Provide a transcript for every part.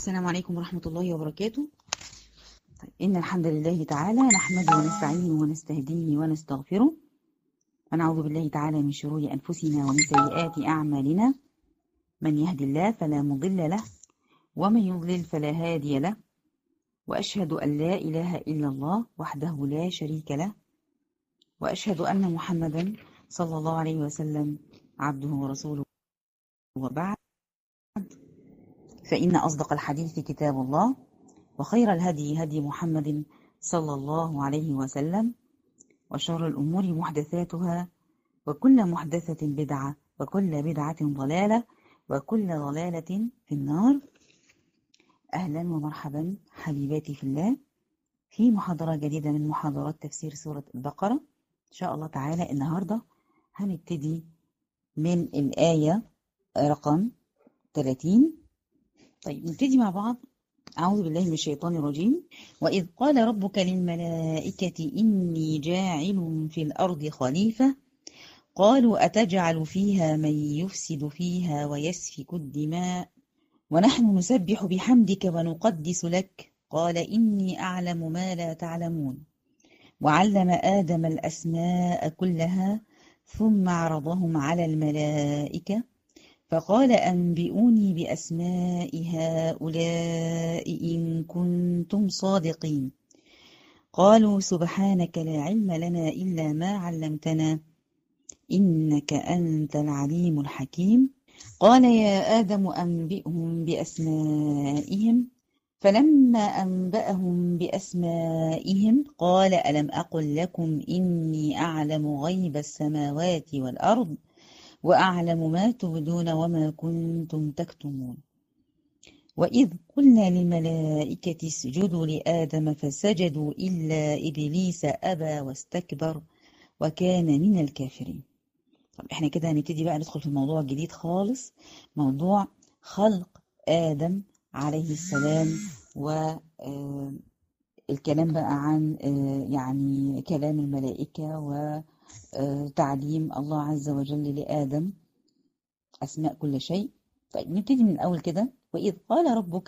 السلام عليكم ورحمة الله وبركاته طيب إن الحمد لله تعالى نحمده ونستعينه ونستهديه ونستغفره ونعوذ بالله تعالى من شرور أنفسنا ومن سيئات أعمالنا من يهد الله فلا مضل له ومن يضلل فلا هادي له وأشهد أن لا إله إلا الله وحده لا شريك له وأشهد أن محمدا صلى الله عليه وسلم عبده ورسوله وبعد فإن أصدق الحديث كتاب الله وخير الهدي هدي محمد صلى الله عليه وسلم وشر الأمور محدثاتها وكل محدثة بدعة وكل بدعة ضلالة وكل ضلالة في النار أهلا ومرحبا حبيباتي في الله في محاضرة جديدة من محاضرات تفسير سورة البقرة إن شاء الله تعالى النهاردة هنبتدي من الآية رقم 30 طيب نبتدي مع بعض أعوذ بالله من الشيطان الرجيم وإذ قال ربك للملائكة إني جاعل في الأرض خليفة قالوا أتجعل فيها من يفسد فيها ويسفك الدماء ونحن نسبح بحمدك ونقدس لك قال إني أعلم ما لا تعلمون وعلم آدم الأسماء كلها ثم عرضهم على الملائكة فقال أنبئوني بأسماء هؤلاء إن كنتم صادقين قالوا سبحانك لا علم لنا إلا ما علمتنا إنك أنت العليم الحكيم قال يا آدم أنبئهم بأسمائهم فلما أنبأهم بأسمائهم قال ألم أقل لكم إني أعلم غيب السماوات والأرض وأعلم ما تبدون وما كنتم تكتمون وإذ قلنا للملائكة اسجدوا لآدم فسجدوا إلا إبليس أبى واستكبر وكان من الكافرين طب احنا كده هنبتدي بقى ندخل في الموضوع الجديد خالص موضوع خلق آدم عليه السلام والكلام بقى عن يعني كلام الملائكة و تعليم الله عز وجل لآدم أسماء كل شيء طيب نبتدي من الأول كده وإذ قال ربك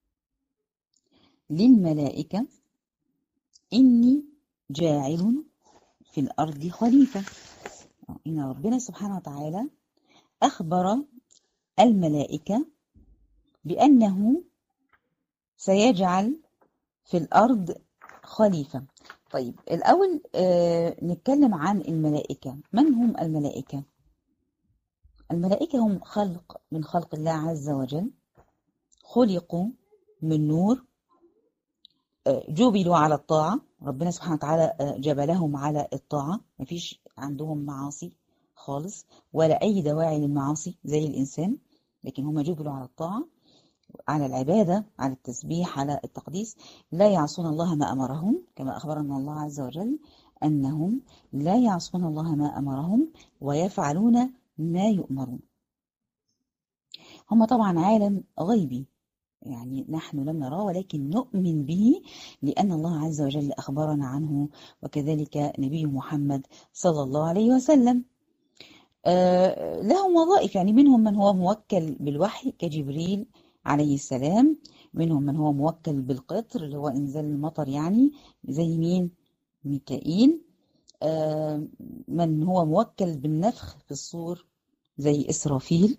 للملائكة إني جاعل في الأرض خليفة إن ربنا سبحانه وتعالى أخبر الملائكة بأنه سيجعل في الأرض خليفة طيب الأول آه نتكلم عن الملائكة من هم الملائكة؟ الملائكة هم خلق من خلق الله عز وجل خلقوا من نور آه جبلوا على الطاعة ربنا سبحانه وتعالى آه جبلهم على الطاعة مفيش عندهم معاصي خالص ولا أي دواعي للمعاصي زي الإنسان لكن هم جبلوا على الطاعة على العبادة على التسبيح على التقديس لا يعصون الله ما أمرهم كما أخبرنا الله عز وجل أنهم لا يعصون الله ما أمرهم ويفعلون ما يؤمرون هم طبعا عالم غيبي يعني نحن لم نراه ولكن نؤمن به لأن الله عز وجل أخبرنا عنه وكذلك نبي محمد صلى الله عليه وسلم آه لهم وظائف يعني منهم من هو موكل بالوحي كجبريل عليه السلام منهم من هو موكل بالقطر اللي هو إنزال المطر يعني زي مين ميكائيل آه من هو موكل بالنفخ في الصور زي إسرافيل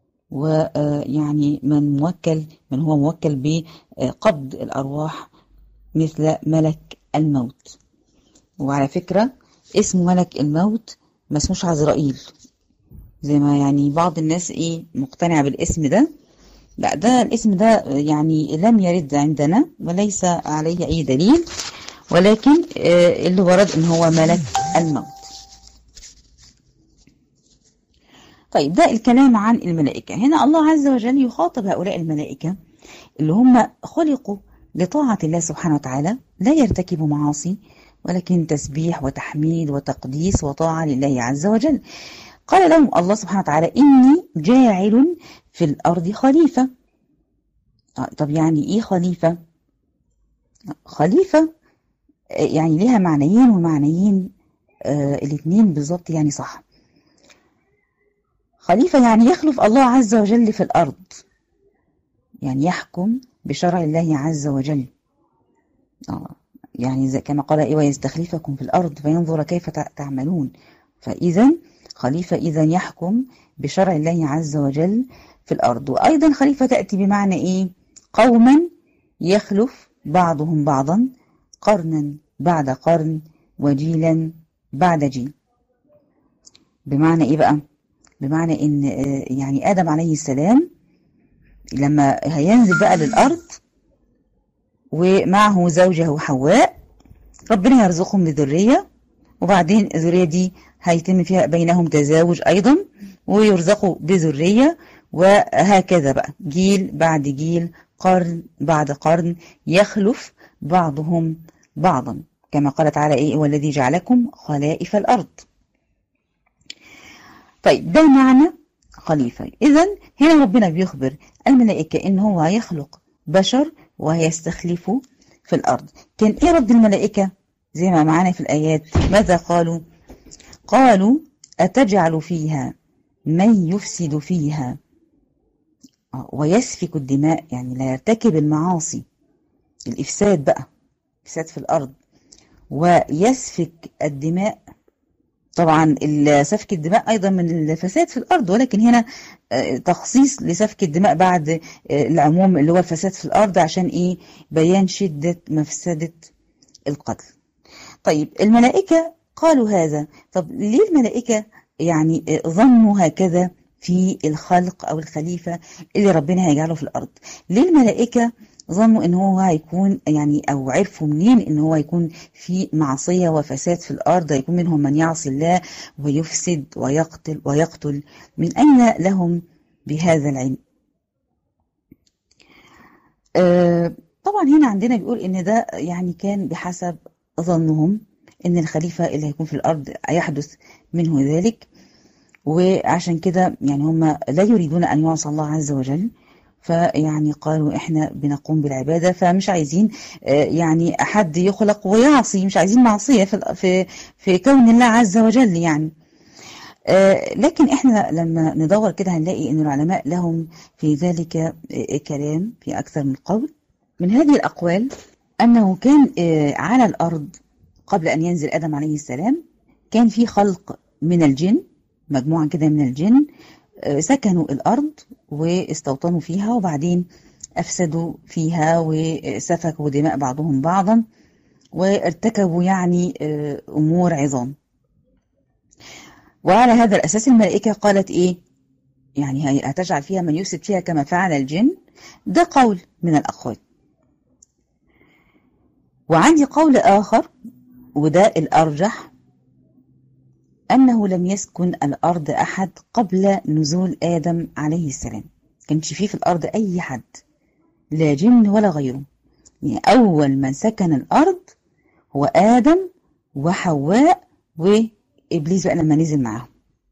ويعني من موكل من هو موكل بقبض الأرواح مثل ملك الموت وعلى فكرة اسم ملك الموت ما اسموش عزرائيل زي ما يعني بعض الناس ايه مقتنعة بالاسم ده لا ده الاسم ده يعني لم يرد عندنا وليس عليه أي دليل ولكن اللي ورد ان هو ملك الموت طيب ده الكلام عن الملائكة هنا الله عز وجل يخاطب هؤلاء الملائكة اللي هم خلقوا لطاعة الله سبحانه وتعالى لا يرتكبوا معاصي ولكن تسبيح وتحميد وتقديس وطاعة لله عز وجل قال لهم الله سبحانه وتعالى إني جاعل في الأرض خليفة طب يعني إيه خليفة؟ خليفة يعني لها معنيين والمعنيين آه الاثنين بالظبط يعني صح خليفة يعني يخلف الله عز وجل في الأرض يعني يحكم بشرع الله عز وجل آه يعني زي كما قال إيه ويستخلفكم في الأرض فينظر كيف تعملون فإذا خليفة إذا يحكم بشرع الله عز وجل في الأرض وأيضا خليفة تأتي بمعنى إيه قوما يخلف بعضهم بعضا قرنا بعد قرن وجيلا بعد جيل بمعنى إيه بقى بمعنى إن يعني آدم عليه السلام لما هينزل بقى للأرض ومعه زوجه حواء ربنا يرزقهم بذرية وبعدين الذرية دي هيتم فيها بينهم تزاوج أيضا ويرزقوا بذرية وهكذا بقى جيل بعد جيل قرن بعد قرن يخلف بعضهم بعضا كما قال تعالى إيه والذي جعلكم خلائف الأرض طيب ده معنى خليفة إذا هنا ربنا بيخبر الملائكة إن هو هيخلق بشر وهيستخلفه في الأرض كان إيه رد الملائكة زي ما معانا في الآيات ماذا قالوا قالوا أتجعل فيها من يفسد فيها ويسفك الدماء يعني لا يرتكب المعاصي الإفساد بقى إفساد في الأرض ويسفك الدماء طبعا سفك الدماء أيضا من الفساد في الأرض ولكن هنا تخصيص لسفك الدماء بعد العموم اللي هو الفساد في الأرض عشان إيه بيان شدة مفسدة القتل طيب الملائكة قالوا هذا طب ليه الملائكة يعني ظنوا هكذا في الخلق أو الخليفة اللي ربنا هيجعله في الأرض ليه الملائكة ظنوا ان هو هيكون يعني او عرفوا منين ان هو هيكون في معصية وفساد في الارض هيكون منهم من يعصي الله ويفسد ويقتل ويقتل من اين لهم بهذا العلم آه طبعا هنا عندنا بيقول ان ده يعني كان بحسب ظنهم ان الخليفة اللي هيكون في الارض هيحدث منه ذلك وعشان كده يعني هم لا يريدون ان يعصى الله عز وجل فيعني قالوا احنا بنقوم بالعبادة فمش عايزين يعني حد يخلق ويعصي مش عايزين معصية في في في كون الله عز وجل يعني لكن احنا لما ندور كده هنلاقي ان العلماء لهم في ذلك كلام في اكثر من قول من هذه الاقوال انه كان على الارض قبل ان ينزل ادم عليه السلام كان في خلق من الجن مجموعة كده من الجن سكنوا الأرض واستوطنوا فيها وبعدين أفسدوا فيها وسفكوا دماء بعضهم بعضا وارتكبوا يعني أمور عظام وعلى هذا الأساس الملائكة قالت إيه يعني هتجعل فيها من يفسد فيها كما فعل الجن ده قول من الأقوال وعندي قول آخر وده الأرجح أنه لم يسكن الأرض أحد قبل نزول آدم عليه السلام كانش فيه في الأرض أي حد لا جن ولا غيره يعني أول من سكن الأرض هو آدم وحواء وإبليس بقى لما نزل معاهم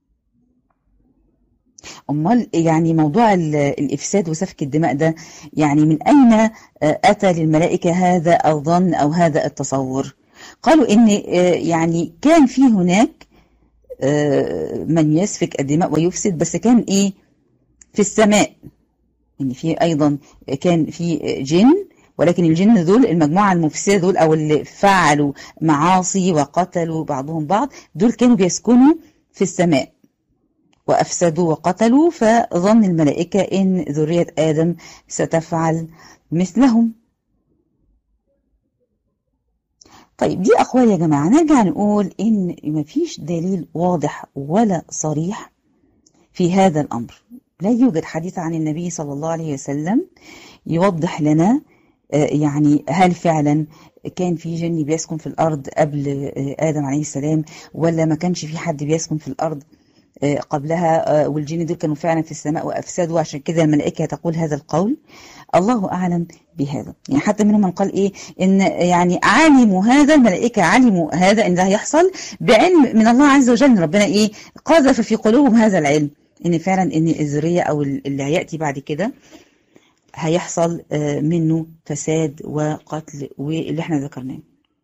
أمال يعني موضوع الإفساد وسفك الدماء ده يعني من أين أتى للملائكة هذا الظن أو هذا التصور قالوا إن يعني كان في هناك من يسفك الدماء ويفسد بس كان ايه في السماء يعني في ايضا كان في جن ولكن الجن دول المجموعة المفسدة دول او اللي فعلوا معاصي وقتلوا بعضهم بعض دول كانوا بيسكنوا في السماء وافسدوا وقتلوا فظن الملائكة ان ذرية ادم ستفعل مثلهم طيب دي أقوال يا جماعة نرجع نقول إن مفيش دليل واضح ولا صريح في هذا الأمر لا يوجد حديث عن النبي صلى الله عليه وسلم يوضح لنا يعني هل فعلا كان في جن بيسكن في الأرض قبل آدم عليه السلام ولا ما كانش في حد بيسكن في الأرض قبلها والجن دول كانوا فعلا في السماء وأفسدوا عشان كده الملائكة تقول هذا القول الله أعلم بهذا يعني حتى منهم من قال إيه إن يعني علموا هذا الملائكة علموا هذا إن ده هيحصل بعلم من الله عز وجل ربنا إيه قذف في قلوبهم هذا العلم إن فعلا إن الذرية أو اللي هيأتي بعد كده هيحصل منه فساد وقتل واللي احنا ذكرناه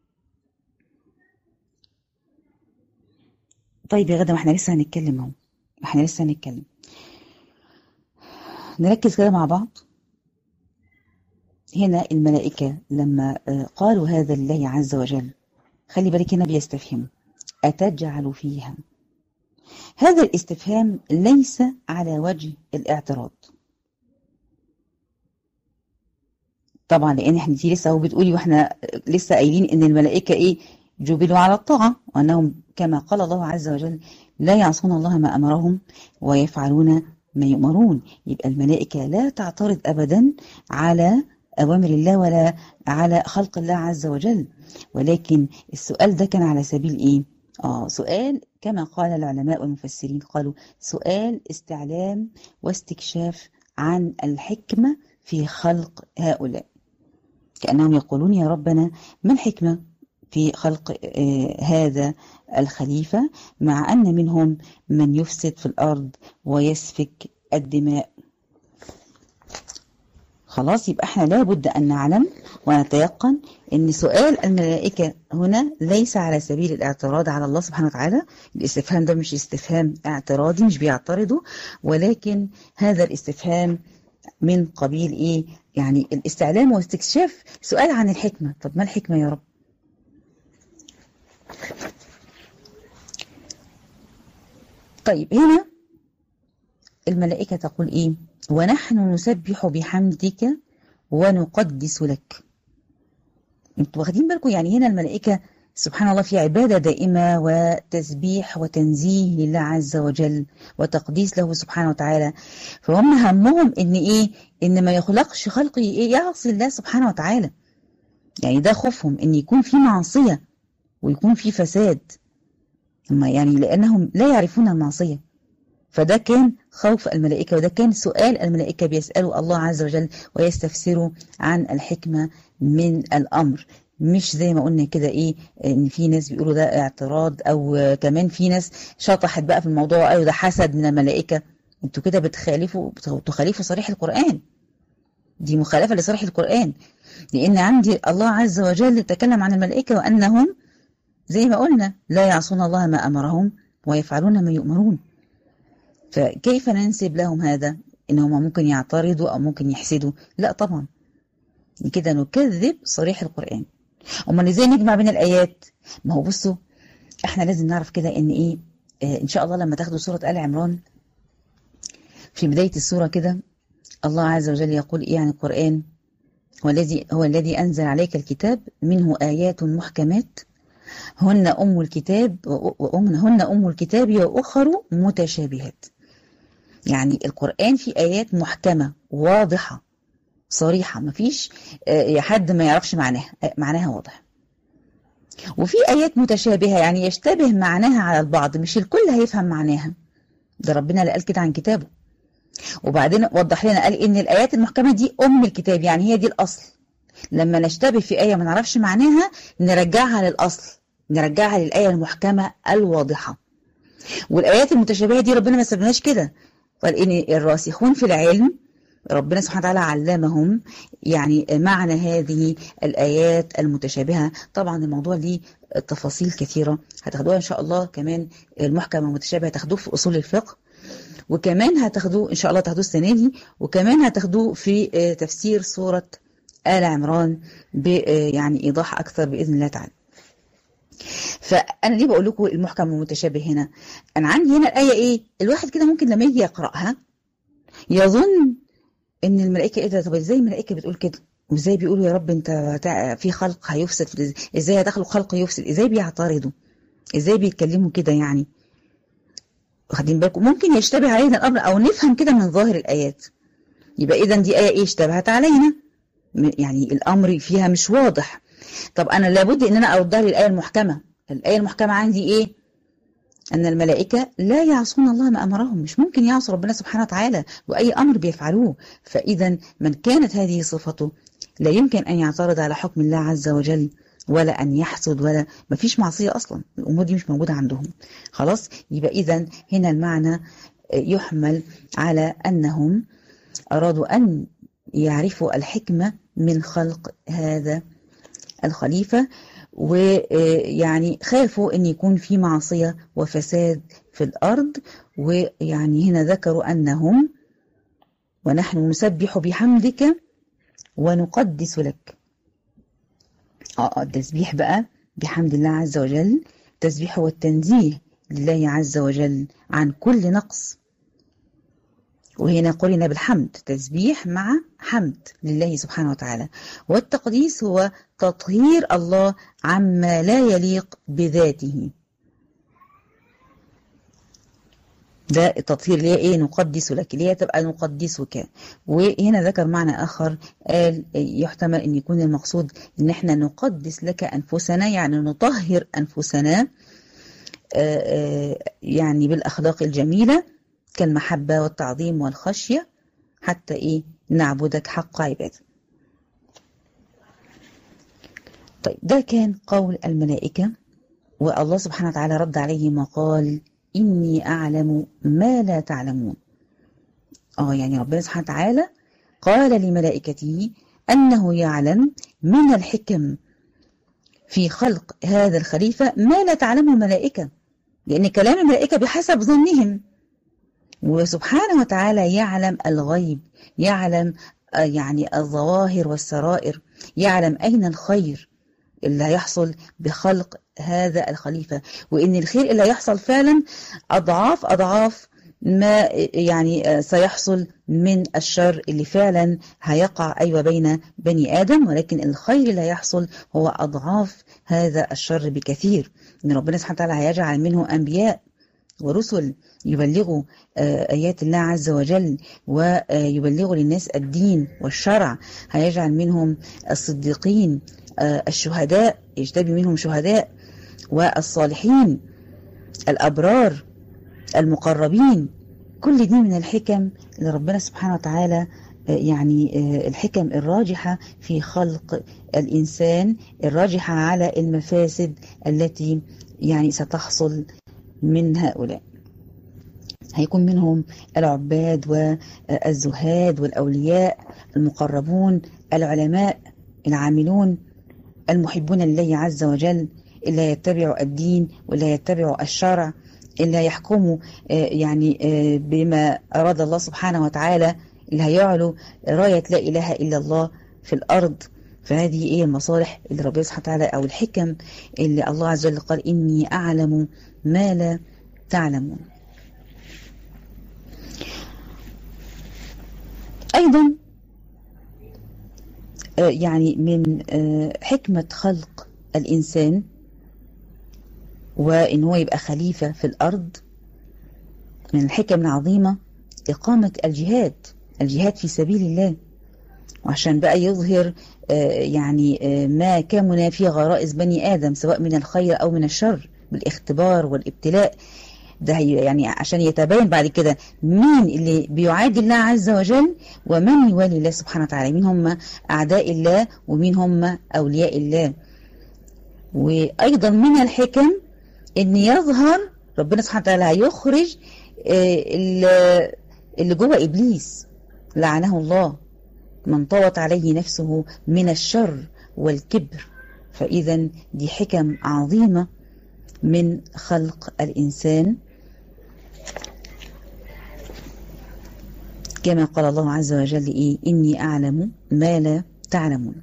طيب يا غدا ما احنا لسه هنتكلم اهو احنا لسه هنتكلم نركز كده مع بعض هنا الملائكة لما قالوا هذا لله عز وجل خلي بالك هنا بيستفهم أتجعل فيها هذا الاستفهام ليس على وجه الاعتراض طبعا لان احنا دي لسه هو بتقولي واحنا لسه قايلين ان الملائكه ايه جبلوا على الطاعه وانهم كما قال الله عز وجل لا يعصون الله ما امرهم ويفعلون ما يؤمرون يبقى الملائكه لا تعترض ابدا على اوامر الله ولا على خلق الله عز وجل ولكن السؤال ده كان على سبيل ايه اه سؤال كما قال العلماء والمفسرين قالوا سؤال استعلام واستكشاف عن الحكمه في خلق هؤلاء كأنهم يقولون يا ربنا ما الحكمة في خلق آه هذا الخليفة مع أن منهم من يفسد في الأرض ويسفك الدماء خلاص يبقى احنا لابد أن نعلم ونتيقن أن سؤال الملائكة هنا ليس على سبيل الاعتراض على الله سبحانه وتعالى الاستفهام ده مش استفهام اعتراضي مش بيعترضوا ولكن هذا الاستفهام من قبيل ايه يعني الاستعلام واستكشاف سؤال عن الحكمة طب ما الحكمة يا رب طيب هنا الملائكة تقول ايه ونحن نسبح بحمدك ونقدس لك انتوا واخدين بالكم يعني هنا الملائكة سبحان الله في عبادة دائمة وتسبيح وتنزيه لله عز وجل وتقديس له سبحانه وتعالى فهم همهم ان ايه ان ما يخلقش خلقه ايه يعصي الله سبحانه وتعالى يعني ده خوفهم ان يكون في معصية ويكون في فساد هم يعني لانهم لا يعرفون المعصية فده كان خوف الملائكة وده كان سؤال الملائكة بيسألوا الله عز وجل ويستفسروا عن الحكمة من الأمر مش زي ما قلنا كده ايه ان في ناس بيقولوا ده اعتراض او كمان في ناس شطحت بقى في الموضوع ايوه ده حسد من الملائكه انتوا كده بتخالفوا بتخالفوا صريح القران دي مخالفه لصريح القران لان عندي الله عز وجل تكلم عن الملائكه وانهم زي ما قلنا لا يعصون الله ما امرهم ويفعلون ما يؤمرون فكيف ننسب لهم هذا ان هم ممكن يعترضوا او ممكن يحسدوا لا طبعا كده نكذب صريح القرآن امال ازاي نجمع بين الايات ما هو بصوا احنا لازم نعرف كده ان ايه آه ان شاء الله لما تاخدوا سورة آل عمران في بداية السورة كده الله عز وجل يقول ايه عن القرآن هو الذي هو الذي انزل عليك الكتاب منه آيات محكمات هن أم الكتاب هن أم الكتاب وأخر متشابهات يعني القرآن فيه آيات محكمة واضحة صريحة مفيش حد ما يعرفش معناها معناها واضح وفي آيات متشابهة يعني يشتبه معناها على البعض مش الكل هيفهم معناها ده ربنا اللي قال كده عن كتابه وبعدين وضح لنا قال إن الآيات المحكمة دي أم الكتاب يعني هي دي الأصل لما نشتبه في آية ما نعرفش معناها نرجعها للأصل نرجعها للآية المحكمة الواضحة والآيات المتشابهة دي ربنا ما سبناش كده قال إن الراسخون في العلم ربنا سبحانه وتعالى علمهم يعني معنى هذه الآيات المتشابهة طبعا الموضوع ليه تفاصيل كثيرة هتاخدوها إن شاء الله كمان المحكم المتشابه هتاخدوه في أصول الفقه وكمان هتاخدوه إن شاء الله تاخدوه السنة دي وكمان هتاخدوه في تفسير سورة آل عمران يعني إيضاح أكثر بإذن الله تعالى فأنا ليه بقول لكم المحكم المتشابه هنا أنا عندي هنا الآية إيه الواحد كده ممكن لما يجي يقرأها يظن ان الملائكه ايه ده طب ازاي الملائكه بتقول كده وازاي بيقولوا يا رب انت في خلق هيفسد ازاي هتخلق خلق يفسد ازاي بيعترضوا ازاي بيتكلموا كده يعني واخدين بالكم ممكن يشتبه علينا الامر او نفهم كده من ظاهر الايات يبقى اذا دي ايه ايه اشتبهت علينا يعني الامر فيها مش واضح طب انا لابد ان انا اردها للايه المحكمه الايه المحكمه عندي ايه أن الملائكة لا يعصون الله ما أمرهم مش ممكن يعصوا ربنا سبحانه وتعالى وأي أمر بيفعلوه فإذا من كانت هذه صفته لا يمكن أن يعترض على حكم الله عز وجل ولا أن يحسد ولا ما فيش معصية أصلا الأمور دي مش موجودة عندهم خلاص يبقى إذا هنا المعنى يحمل على أنهم أرادوا أن يعرفوا الحكمة من خلق هذا الخليفة ويعني خافوا أن يكون في معصية وفساد في الأرض ويعني هنا ذكروا أنهم ونحن نسبح بحمدك ونقدس لك اه التسبيح بقى بحمد الله عز وجل التسبيح هو التنزيه لله عز وجل عن كل نقص وهنا قرن بالحمد تسبيح مع حمد لله سبحانه وتعالى والتقديس هو تطهير الله عما لا يليق بذاته ده التطهير اللي هي ايه نقدس لك اللي هي تبقى نقدسك وهنا ذكر معنى اخر قال يحتمل ان يكون المقصود ان احنا نقدس لك انفسنا يعني نطهر انفسنا يعني بالاخلاق الجميله كالمحبه والتعظيم والخشيه حتى ايه نعبدك حق عباده طيب ده كان قول الملائكه والله سبحانه وتعالى رد عليهم وقال إني أعلم ما لا تعلمون آه يعني ربنا سبحانه وتعالى قال لملائكته أنه يعلم من الحكم في خلق هذا الخليفة ما لا تعلمه الملائكة لأن كلام الملائكة بحسب ظنهم وسبحانه وتعالى يعلم الغيب يعلم يعني الظواهر والسرائر يعلم أين الخير اللي هيحصل بخلق هذا الخليفة وإن الخير اللي هيحصل فعلا أضعاف أضعاف ما يعني سيحصل من الشر اللي فعلا هيقع أيوة بين بني آدم ولكن الخير اللي هيحصل هو أضعاف هذا الشر بكثير إن ربنا سبحانه وتعالى هيجعل منه أنبياء ورسل يبلغوا آيات الله عز وجل ويبلغوا للناس الدين والشرع هيجعل منهم الصديقين الشهداء يجتبي منهم شهداء والصالحين الأبرار المقربين كل دي من الحكم اللي ربنا سبحانه وتعالى يعني الحكم الراجحة في خلق الإنسان الراجحة على المفاسد التي يعني ستحصل من هؤلاء هيكون منهم العباد والزهاد والأولياء المقربون العلماء العاملون المحبون لله عز وجل اللي يتبعوا الدين واللي يتبعوا الشرع اللي يحكموا يعني بما أراد الله سبحانه وتعالى اللي هيعلوا راية لا إله إلا الله في الأرض فهذه إيه المصالح اللي ربنا سبحانه وتعالى أو الحكم اللي الله عز وجل قال إني أعلم ما لا تعلمون أيضا يعني من حكمة خلق الإنسان وإن هو يبقى خليفة في الأرض من الحكم العظيمة إقامة الجهاد الجهاد في سبيل الله وعشان بقى يظهر يعني ما كمن في غرائز بني آدم سواء من الخير أو من الشر بالاختبار والابتلاء ده يعني عشان يتبين بعد كده مين اللي بيعادي الله عز وجل ومن يوالي الله سبحانه وتعالى مين هم أعداء الله ومين هم أولياء الله وأيضا من الحكم ان يظهر ربنا سبحانه وتعالى هيخرج اللي جوه إبليس لعنه الله من طوت عليه نفسه من الشر والكبر فإذا دي حكم عظيمة من خلق الإنسان كما قال الله عز وجل إيه إني أعلم ما لا تعلمون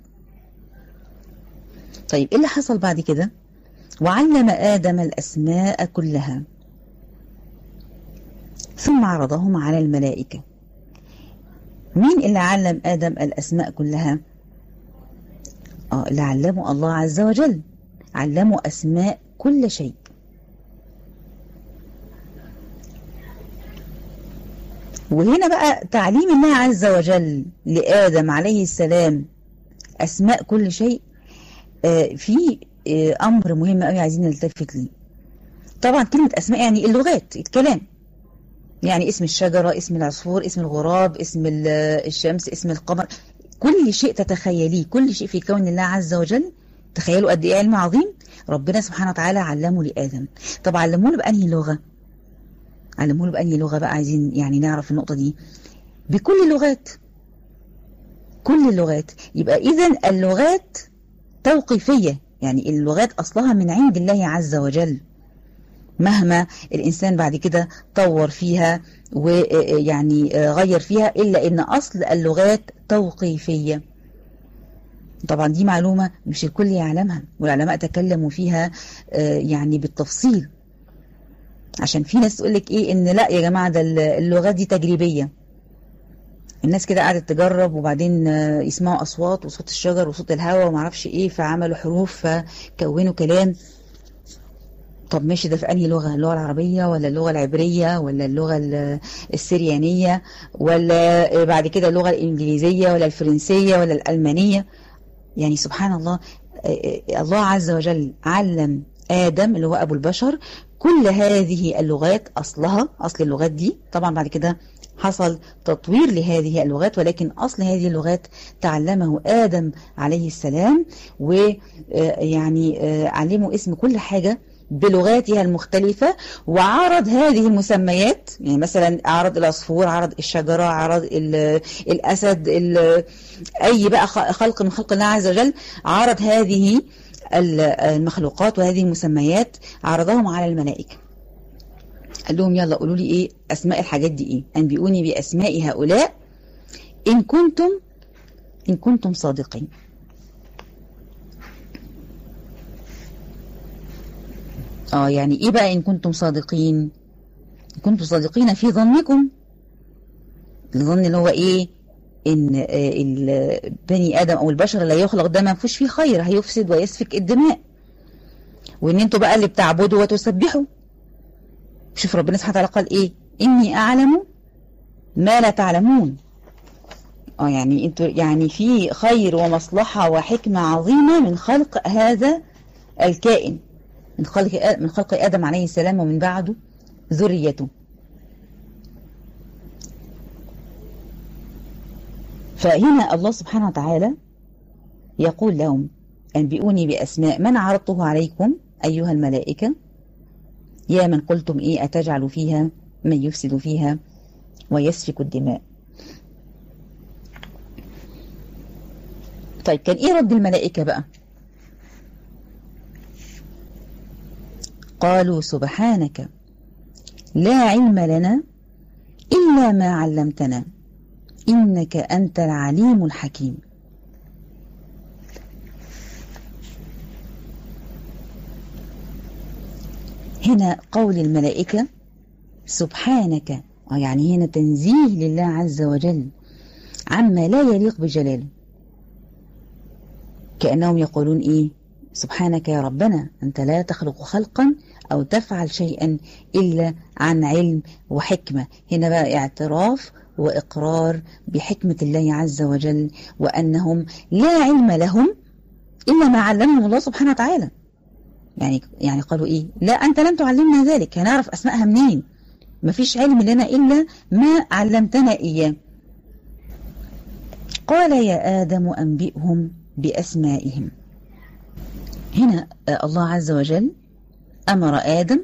طيب إيه اللي حصل بعد كده وعلم آدم الأسماء كلها ثم عرضهم على الملائكة مين اللي علم آدم الأسماء كلها آه اللي علمه الله عز وجل علمه أسماء كل شيء وهنا بقى تعليم الله عز وجل لآدم عليه السلام أسماء كل شيء آه في آه أمر مهم قوي عايزين نلتفت ليه طبعا كلمة أسماء يعني اللغات الكلام يعني اسم الشجرة اسم العصفور اسم الغراب اسم الشمس اسم القمر كل شيء تتخيليه كل شيء في كون الله عز وجل تخيلوا قد ايه علم عظيم ربنا سبحانه وتعالى علمه لآدم طب علموه له بأنهي لغة علموه له بأنهي لغة بقى عايزين يعني نعرف النقطة دي بكل اللغات كل اللغات يبقى إذا اللغات توقيفية يعني اللغات أصلها من عند الله عز وجل مهما الإنسان بعد كده طور فيها ويعني غير فيها إلا إن أصل اللغات توقيفية طبعا دي معلومة مش الكل يعلمها والعلماء تكلموا فيها يعني بالتفصيل عشان في ناس تقول لك ايه ان لا يا جماعة ده اللغات دي تجريبية الناس كده قعدت تجرب وبعدين يسمعوا اصوات وصوت الشجر وصوت الهواء وما اعرفش ايه فعملوا حروف فكونوا كلام طب ماشي ده في انهي لغه اللغه العربيه ولا اللغه العبريه ولا اللغه السريانيه ولا بعد كده اللغه الانجليزيه ولا الفرنسيه ولا الالمانيه يعني سبحان الله الله عز وجل علم ادم اللي هو ابو البشر كل هذه اللغات اصلها اصل اللغات دي طبعا بعد كده حصل تطوير لهذه اللغات ولكن أصل هذه اللغات تعلمه آدم عليه السلام ويعني علمه اسم كل حاجة بلغاتها المختلفة وعرض هذه المسميات يعني مثلا عرض العصفور عرض الشجرة عرض الأسد أي بقى خلق من خلق الله عز وجل عرض هذه المخلوقات وهذه المسميات عرضهم على الملائكة قال لهم يلا قولوا لي ايه اسماء الحاجات دي ايه انبئوني باسماء هؤلاء ان كنتم ان كنتم صادقين اه يعني ايه بقى ان كنتم صادقين ان كنتم صادقين في ظنكم الظن اللي هو ايه ان بني ادم او البشر اللي يخلق ده ما فيش فيه خير هيفسد ويسفك الدماء وان انتوا بقى اللي بتعبدوا وتسبحوا شوف ربنا سبحانه وتعالى قال ايه اني اعلم ما لا تعلمون اه يعني انتوا يعني في خير ومصلحة وحكمة عظيمة من خلق هذا الكائن من خلق من خلق ادم عليه السلام ومن بعده ذريته فهنا الله سبحانه وتعالى يقول لهم انبئوني باسماء من عرضته عليكم ايها الملائكه يا من قلتم إيه أتجعل فيها من يفسد فيها ويسفك الدماء طيب كان إيه رد الملائكة بقى قالوا سبحانك لا علم لنا إلا ما علمتنا إنك أنت العليم الحكيم هنا قول الملائكة سبحانك يعني هنا تنزيه لله عز وجل عما لا يليق بجلاله كأنهم يقولون إيه سبحانك يا ربنا أنت لا تخلق خلقا أو تفعل شيئا إلا عن علم وحكمة هنا بقى اعتراف وإقرار بحكمة الله عز وجل وأنهم لا علم لهم إلا ما علمهم الله سبحانه وتعالى يعني يعني قالوا ايه لا انت لم تعلمنا ذلك هنعرف اسمائها منين مفيش علم لنا الا ما علمتنا اياه قال يا ادم انبئهم باسمائهم هنا الله عز وجل امر ادم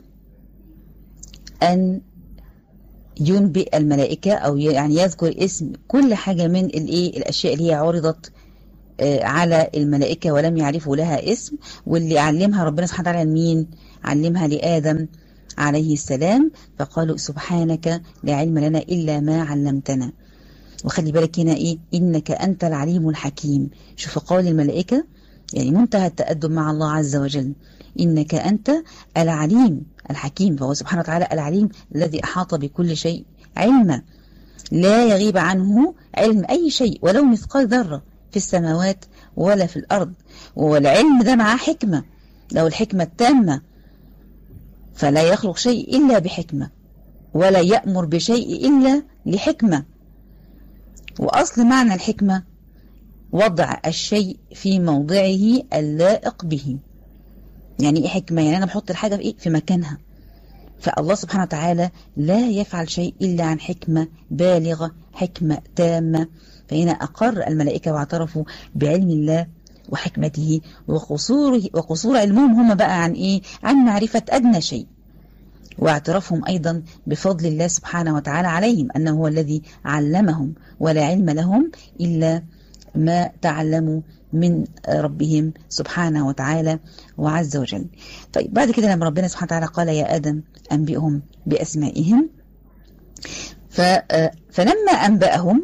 ان ينبئ الملائكة او يعني يذكر اسم كل حاجة من الايه الاشياء اللي هي عرضت على الملائكة ولم يعرفوا لها اسم واللي علمها ربنا سبحانه وتعالى مين علمها لآدم عليه السلام فقالوا سبحانك لا علم لنا إلا ما علمتنا وخلي بالك هنا إيه إنك أنت العليم الحكيم شوف قول الملائكة يعني منتهى التأدب مع الله عز وجل إنك أنت العليم الحكيم فهو سبحانه وتعالى العليم الذي أحاط بكل شيء علما لا يغيب عنه علم أي شيء ولو مثقال ذرة في السماوات ولا في الأرض والعلم ده معاه حكمة لو الحكمة التامة فلا يخلق شيء إلا بحكمة ولا يأمر بشيء إلا لحكمة وأصل معنى الحكمة وضع الشيء في موضعه اللائق به يعني ايه حكمة يعني أنا بحط الحاجة في, إيه؟ في مكانها فالله سبحانه وتعالى لا يفعل شيء إلا عن حكمة بالغة حكمة تامة فهنا أقر الملائكة واعترفوا بعلم الله وحكمته وقصوره وقصور علمهم هم بقى عن إيه عن معرفة أدنى شيء واعترافهم أيضا بفضل الله سبحانه وتعالى عليهم أنه هو الذي علمهم ولا علم لهم إلا ما تعلموا من ربهم سبحانه وتعالى وعز وجل طيب بعد كده لما ربنا سبحانه وتعالى قال يا آدم أنبئهم بأسمائهم فلما أنبأهم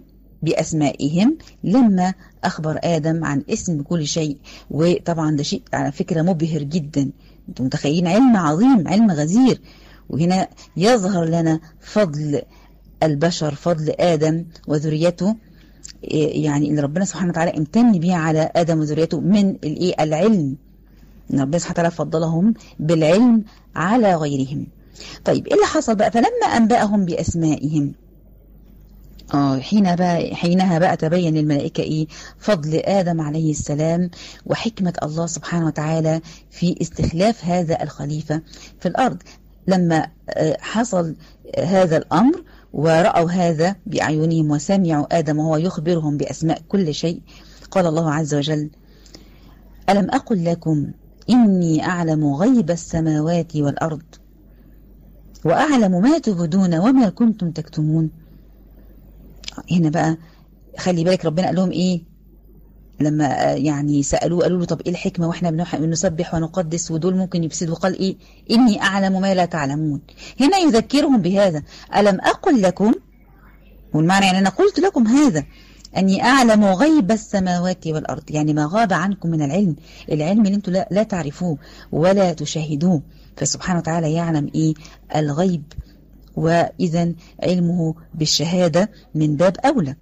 بأسمائهم لما أخبر آدم عن اسم كل شيء وطبعا ده شيء على فكرة مبهر جدا انتم متخيلين علم عظيم علم غزير وهنا يظهر لنا فضل البشر فضل آدم وذريته يعني اللي ربنا سبحانه وتعالى امتن بيه على آدم وذريته من الايه العلم ان ربنا سبحانه وتعالى فضلهم بالعلم على غيرهم طيب ايه اللي حصل بقى فلما انبأهم باسمائهم اه حين بقى حينها بقى تبين للملائكة ايه فضل آدم عليه السلام وحكمة الله سبحانه وتعالى في استخلاف هذا الخليفة في الأرض لما حصل هذا الأمر ورأوا هذا بأعينهم وسمعوا آدم وهو يخبرهم بأسماء كل شيء قال الله عز وجل ألم أقل لكم إني أعلم غيب السماوات والأرض وأعلم ما تبدون وما كنتم تكتمون هنا بقى خلي بالك ربنا قال لهم إيه لما يعني سألوه قالوا له طب إيه الحكمة وإحنا بنسبح ونقدس ودول ممكن يفسدوا قال إيه إني أعلم ما لا تعلمون هنا يذكرهم بهذا ألم أقل لكم والمعنى يعني أنا قلت لكم هذا أني أعلم غيب السماوات والأرض يعني ما غاب عنكم من العلم العلم اللي انتم لا, لا تعرفوه ولا تشاهدوه فسبحانه وتعالى يعلم إيه الغيب وإذا علمه بالشهادة من باب أولى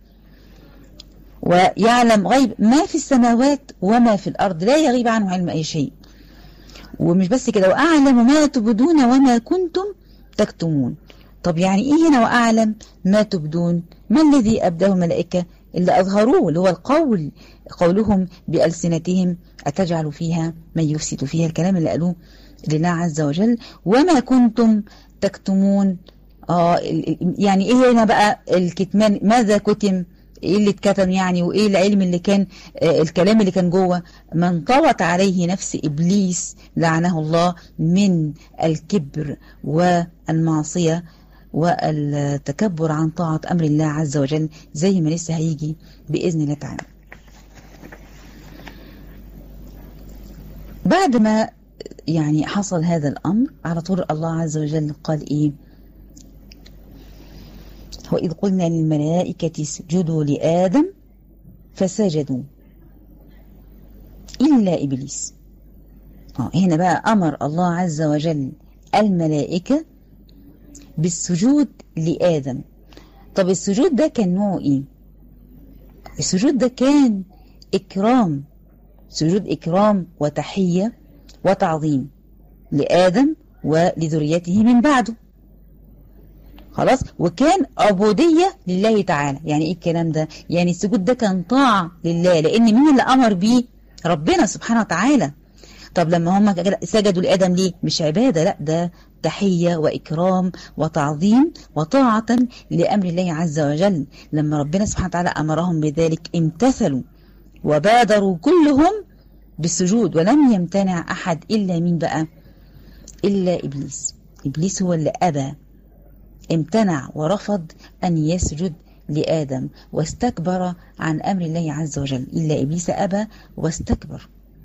ويعلم غيب ما في السماوات وما في الأرض لا يغيب عنه علم أي شيء ومش بس كده وأعلم ما تبدون وما كنتم تكتمون طب يعني إيه هنا وأعلم ما تبدون ما الذي أبداه الملائكة اللي أظهروه اللي هو القول قولهم بألسنتهم أتجعل فيها من يفسد فيها الكلام اللي قالوه لله عز وجل وما كنتم تكتمون آه يعني إيه هنا بقى الكتمان ماذا كتم ايه اللي اتكتم يعني وايه العلم اللي كان آه الكلام اللي كان جوه من طوت عليه نفس ابليس لعنه الله من الكبر والمعصيه والتكبر عن طاعه امر الله عز وجل زي ما لسه هيجي باذن الله تعالى. بعد ما يعني حصل هذا الامر على طول الله عز وجل قال ايه؟ وإذ قلنا للملائكة اسجدوا لآدم فسجدوا إلا إبليس آه هنا بقى أمر الله عز وجل الملائكة بالسجود لآدم طب السجود ده كان نوعه إيه السجود ده كان إكرام سجود إكرام وتحية وتعظيم لآدم ولذريته من بعده خلاص وكان عبودية لله تعالى يعني ايه الكلام ده يعني السجود ده كان طاعة لله لان مين اللي امر بيه ربنا سبحانه وتعالى طب لما هم سجدوا لآدم ليه مش عبادة لا ده تحية وإكرام وتعظيم وطاعة لأمر الله عز وجل لما ربنا سبحانه وتعالى أمرهم بذلك امتثلوا وبادروا كلهم بالسجود ولم يمتنع أحد إلا مين بقى إلا إبليس إبليس هو اللي أبى امتنع ورفض أن يسجد لآدم واستكبر عن أمر الله عز وجل إلا إبليس أبى واستكبر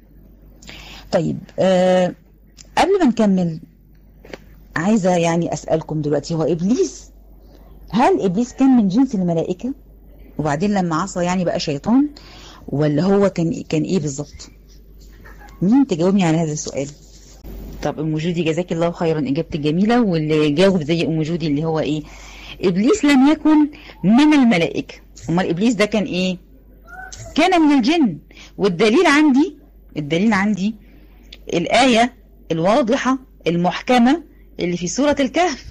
طيب آه قبل ما نكمل عايزة يعني أسألكم دلوقتي هو إبليس هل إبليس كان من جنس الملائكة وبعدين لما عصى يعني بقى شيطان ولا هو كان كان إيه بالظبط مين تجاوبني على هذا السؤال طب ام جودي جزاك الله خيرا اجابتك جميله واللي جاوب زي ام جودي اللي هو ايه ابليس لم يكن من الملائكه امال ابليس ده كان ايه كان من الجن والدليل عندي الدليل عندي الايه الواضحه المحكمه اللي في سوره الكهف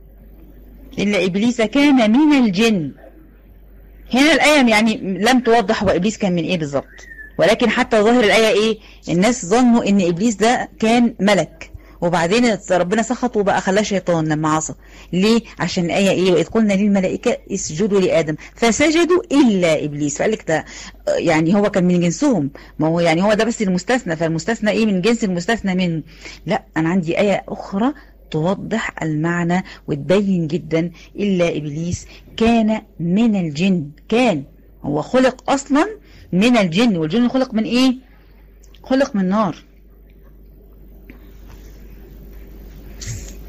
الا ابليس كان من الجن هنا الايه يعني لم توضح هو ابليس كان من ايه بالظبط ولكن حتى ظاهر الآية إيه الناس ظنوا إن إبليس ده كان ملك وبعدين ربنا سخط وبقى خلاه شيطان لما عصى ليه عشان الآية إيه وإذ قلنا للملائكة اسجدوا لآدم فسجدوا إلا إبليس فقال لك ده يعني هو كان من جنسهم ما هو يعني هو ده بس المستثنى فالمستثنى إيه من جنس المستثنى منه لا أنا عندي آية أخرى توضح المعنى وتبين جدا إلا إبليس كان من الجن كان هو خلق أصلا من الجن والجن خلق من ايه خلق من نار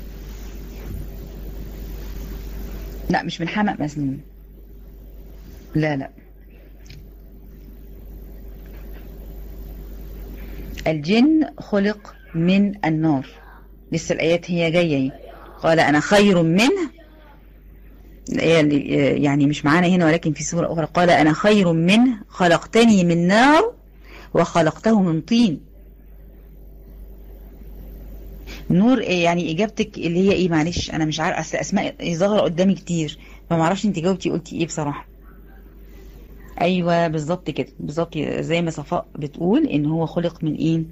لا مش من حمأ مسنون لا لا الجن خلق من النار لسه الآيات هي جاية قال أنا خير منه الآية يعني مش معانا هنا ولكن في سورة أخرى قال أنا خير منه خلقتني من نار وخلقته من طين نور يعني إجابتك اللي هي إيه معلش أنا مش عارف أصل أسماء ظاهرة قدامي كتير فما اعرفش أنت جاوبتي قلتي إيه بصراحة أيوة بالظبط كده بالظبط زي ما صفاء بتقول إن هو خلق من إيه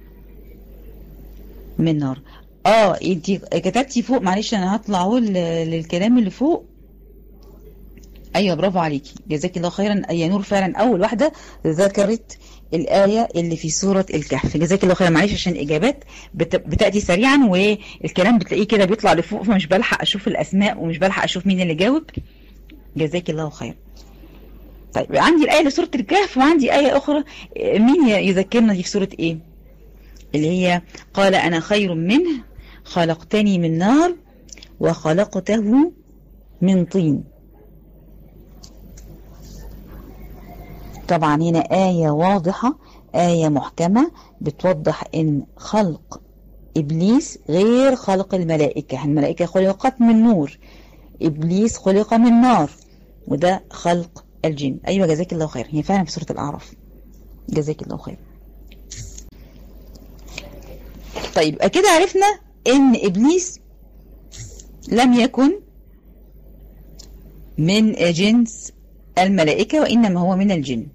من نار اه انت كتبتي فوق معلش انا هطلع اهو للكلام اللي فوق ايوه برافو عليكي جزاك الله خيرا يا نور فعلا اول واحده ذكرت الايه اللي في سوره الكهف جزاك الله خيرا معلش عشان الاجابات بتاتي سريعا والكلام بتلاقيه كده بيطلع لفوق فمش بلحق اشوف الاسماء ومش بلحق اشوف مين اللي جاوب جزاك الله خيرا طيب عندي الايه لسوره الكهف وعندي ايه اخرى مين يذكرنا دي في سوره ايه اللي هي قال انا خير منه خلقتني من نار وخلقته من طين طبعا هنا آية واضحة آية محكمة بتوضح ان خلق إبليس غير خلق الملائكة الملائكة خلقت من نور إبليس خلق من نار وده خلق الجن أيوة جزاك الله خير هي فعلا في سورة الأعراف جزاك الله خير طيب كده عرفنا ان إبليس لم يكن من جنس الملائكة وإنما هو من الجن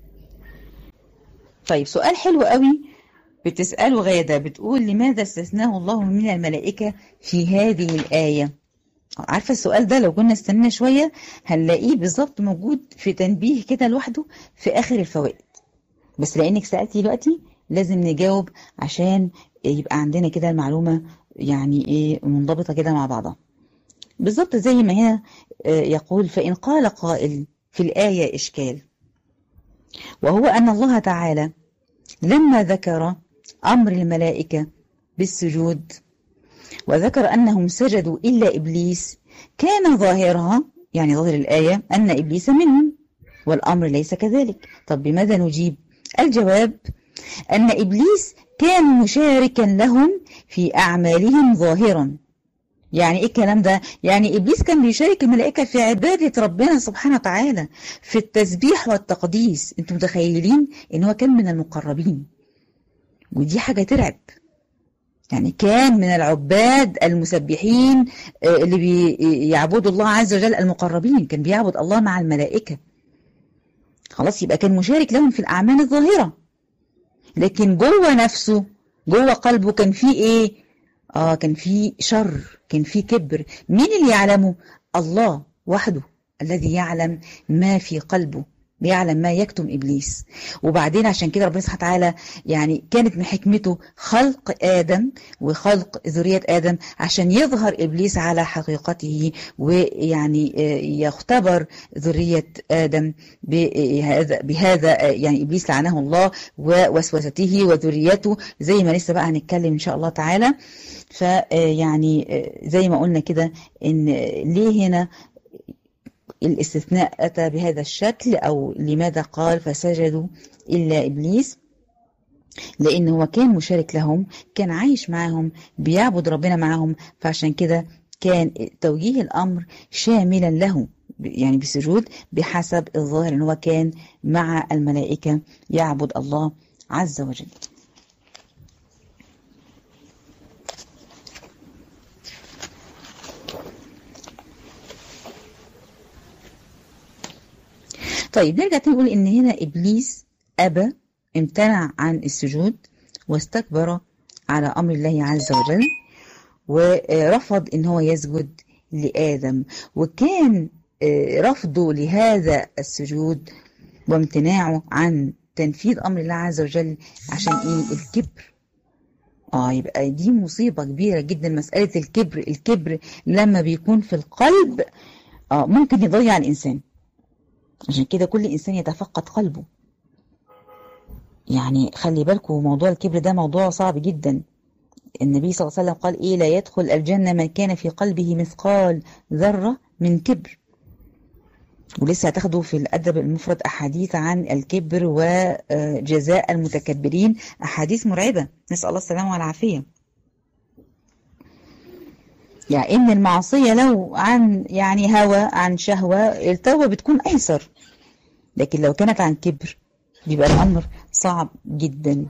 طيب سؤال حلو قوي بتسأله غادة بتقول لماذا استثناه الله من الملائكة في هذه الآية عارفة السؤال ده لو كنا استنى شوية هنلاقيه بالظبط موجود في تنبيه كده لوحده في آخر الفوائد بس لأنك سألتي دلوقتي لازم نجاوب عشان يبقى عندنا كده المعلومة يعني ايه منضبطة كده مع بعضها بالظبط زي ما هنا يقول فإن قال قائل في الآية إشكال وهو أن الله تعالى لما ذكر أمر الملائكة بالسجود وذكر أنهم سجدوا إلا إبليس كان ظاهرها يعني ظاهر الآية أن إبليس منهم والأمر ليس كذلك طب بماذا نجيب الجواب أن إبليس كان مشاركا لهم في أعمالهم ظاهرا يعني ايه الكلام ده يعني ابليس كان بيشارك الملائكه في عباده ربنا سبحانه وتعالى في التسبيح والتقديس انتم متخيلين ان هو كان من المقربين ودي حاجه ترعب يعني كان من العباد المسبحين اللي بيعبدوا الله عز وجل المقربين كان بيعبد الله مع الملائكه خلاص يبقى كان مشارك لهم في الاعمال الظاهره لكن جوه نفسه جوه قلبه كان فيه ايه اه كان فيه شر كان فيه كبر مين اللي يعلمه الله وحده الذي يعلم ما في قلبه بيعلم ما يكتم إبليس وبعدين عشان كده ربنا سبحانه وتعالى يعني كانت من حكمته خلق آدم وخلق ذرية آدم عشان يظهر إبليس على حقيقته ويعني يختبر ذرية آدم بهذا, بهذا يعني إبليس لعنه الله ووسوسته وذريته زي ما لسه بقى هنتكلم إن شاء الله تعالى فيعني زي ما قلنا كده إن ليه هنا الاستثناء أتى بهذا الشكل أو لماذا قال فسجدوا إلا إبليس لأن هو كان مشارك لهم كان عايش معهم بيعبد ربنا معهم فعشان كده كان توجيه الأمر شاملا له يعني بسجود بحسب الظاهر أنه هو كان مع الملائكة يعبد الله عز وجل طيب نرجع نقول ان هنا ابليس ابى امتنع عن السجود واستكبر على امر الله عز وجل ورفض ان هو يسجد لادم وكان رفضه لهذا السجود وامتناعه عن تنفيذ امر الله عز وجل عشان ايه الكبر اه يبقى دي مصيبه كبيره جدا مساله الكبر الكبر لما بيكون في القلب اه ممكن يضيع الانسان عشان كده كل إنسان يتفقد قلبه يعني خلي بالكم موضوع الكبر ده موضوع صعب جدا النبي صلى الله عليه وسلم قال إيه لا يدخل الجنة من كان في قلبه مثقال ذرة من كبر ولسه هتاخدوا في الأدب المفرد أحاديث عن الكبر وجزاء المتكبرين أحاديث مرعبة نسأل الله السلامة والعافية يعني إن المعصية لو عن يعني هوى عن شهوة التوبة بتكون أيسر لكن لو كانت عن كبر بيبقى الأمر صعب جدا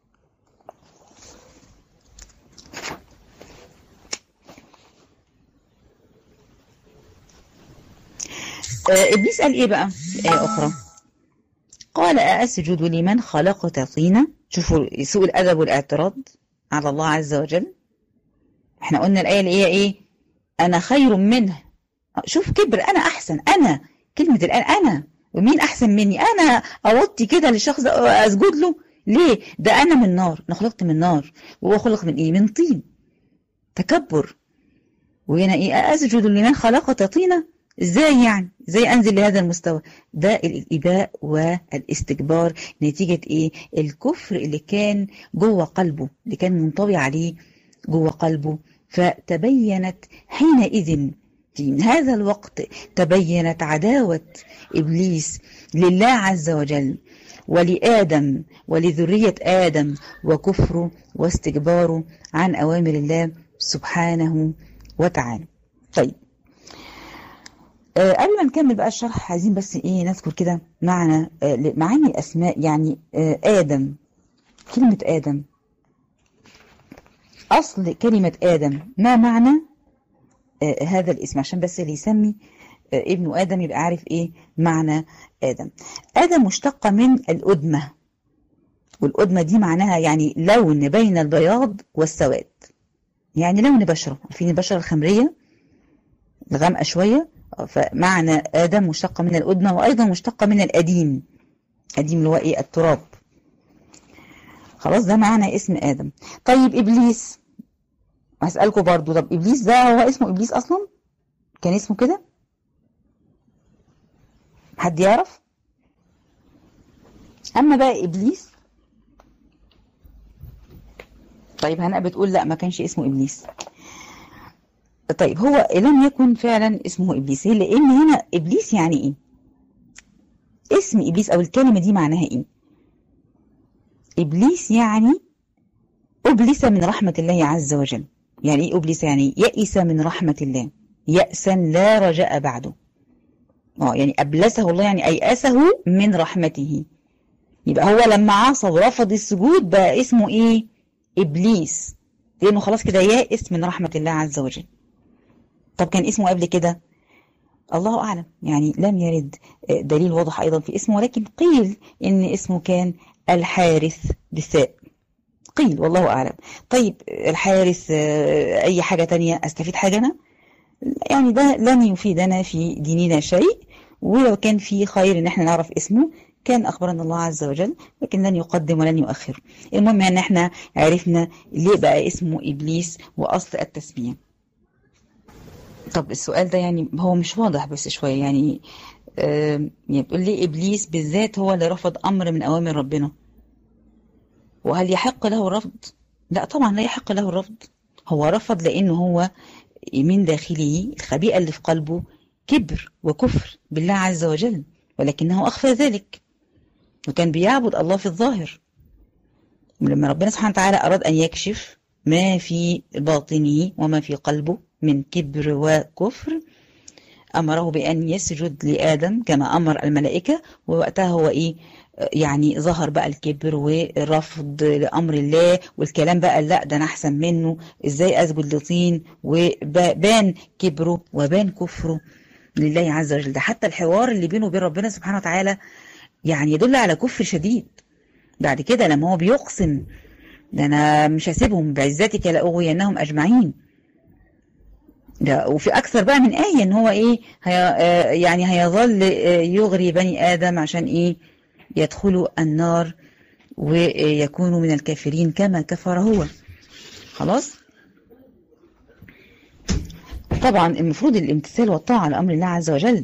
إبليس قال إيه بقى آية أخرى قال أأسجد لمن خلقت طينا شوفوا سوء الأدب والاعتراض على الله عز وجل احنا قلنا الآية اللي هي إيه أنا خير منه شوف كبر أنا أحسن أنا كلمة الآن أنا ومين أحسن مني أنا أوطي كده للشخص أسجد له ليه ده أنا من نار أنا خلقت من نار وهو خلق من إيه من طين تكبر وهنا إيه أسجد لمن خلقت طينة ازاي يعني ازاي انزل لهذا المستوى ده الاباء والاستكبار نتيجة ايه الكفر اللي كان جوه قلبه اللي كان منطوي عليه جوه قلبه فتبينت حينئذ في هذا الوقت تبينت عداوة إبليس لله عز وجل ولآدم ولذرية آدم وكفره واستكباره عن أوامر الله سبحانه وتعالى طيب قبل ما نكمل بقى الشرح عايزين بس ايه نذكر كده معنى معاني الاسماء يعني ادم كلمة ادم اصل كلمة ادم ما معنى هذا الاسم عشان بس اللي يسمي ابن ادم يبقى عارف ايه معنى ادم ادم مشتقة من الادمة والادمة دي معناها يعني لون بين البياض والسواد يعني لون بشرة عارفين البشرة الخمرية الغامقة شوية فمعنى آدم مشتقة من الأدمة وأيضا مشتقة من الأديم أديم اللي هو إيه التراب خلاص ده معنى اسم آدم طيب إبليس هسألكم برضو طب إبليس ده هو اسمه إبليس أصلا كان اسمه كده حد يعرف أما بقى إبليس طيب هناء بتقول لا ما كانش اسمه إبليس طيب هو لم يكن فعلا اسمه إبليس لأن هنا إبليس يعني إيه اسم إبليس أو الكلمة دي معناها إيه إبليس يعني أبلس من رحمة الله عز وجل يعني إيه أبلس يعني يئس من رحمة الله يأسا لا رجاء بعده اه يعني أبلسه الله يعني أيأسه من رحمته يبقى هو لما عصى ورفض السجود بقى اسمه إيه إبليس لأنه خلاص كده يائس من رحمة الله عز وجل طب كان اسمه قبل كده الله أعلم يعني لم يرد دليل واضح أيضا في اسمه ولكن قيل إن اسمه كان الحارث بالثاء قيل والله أعلم طيب الحارث أي حاجة تانية أستفيد حاجة أنا يعني ده لن يفيدنا في ديننا شيء ولو كان في خير إن احنا نعرف اسمه كان أخبرنا الله عز وجل لكن لن يقدم ولن يؤخر المهم أن احنا عرفنا ليه بقى اسمه إبليس وأصل التسمية طب السؤال ده يعني هو مش واضح بس شوية يعني آه يعني بتقول لي إبليس بالذات هو اللي رفض أمر من أوامر ربنا وهل يحق له الرفض؟ لا طبعا لا يحق له الرفض هو رفض لأنه هو من داخله الخبيئة اللي في قلبه كبر وكفر بالله عز وجل ولكنه أخفى ذلك وكان بيعبد الله في الظاهر لما ربنا سبحانه وتعالى أراد أن يكشف ما في باطنه وما في قلبه من كبر وكفر أمره بأن يسجد لآدم كما أمر الملائكة ووقتها هو إيه يعني ظهر بقى الكبر والرفض لأمر الله والكلام بقى لا ده أنا أحسن منه إزاي أسجد لطين وبان كبره وبان كفره لله عز وجل ده حتى الحوار اللي بينه وبين ربنا سبحانه وتعالى يعني يدل على كفر شديد بعد كده لما هو بيقسم ده أنا مش هسيبهم بعزتك لأغوينهم أجمعين ده وفي أكثر بقى من آية إن هو إيه هي يعني هيظل يغري بني آدم عشان إيه يدخلوا النار ويكونوا من الكافرين كما كفر هو خلاص طبعا المفروض الامتثال والطاعة لأمر الله عز وجل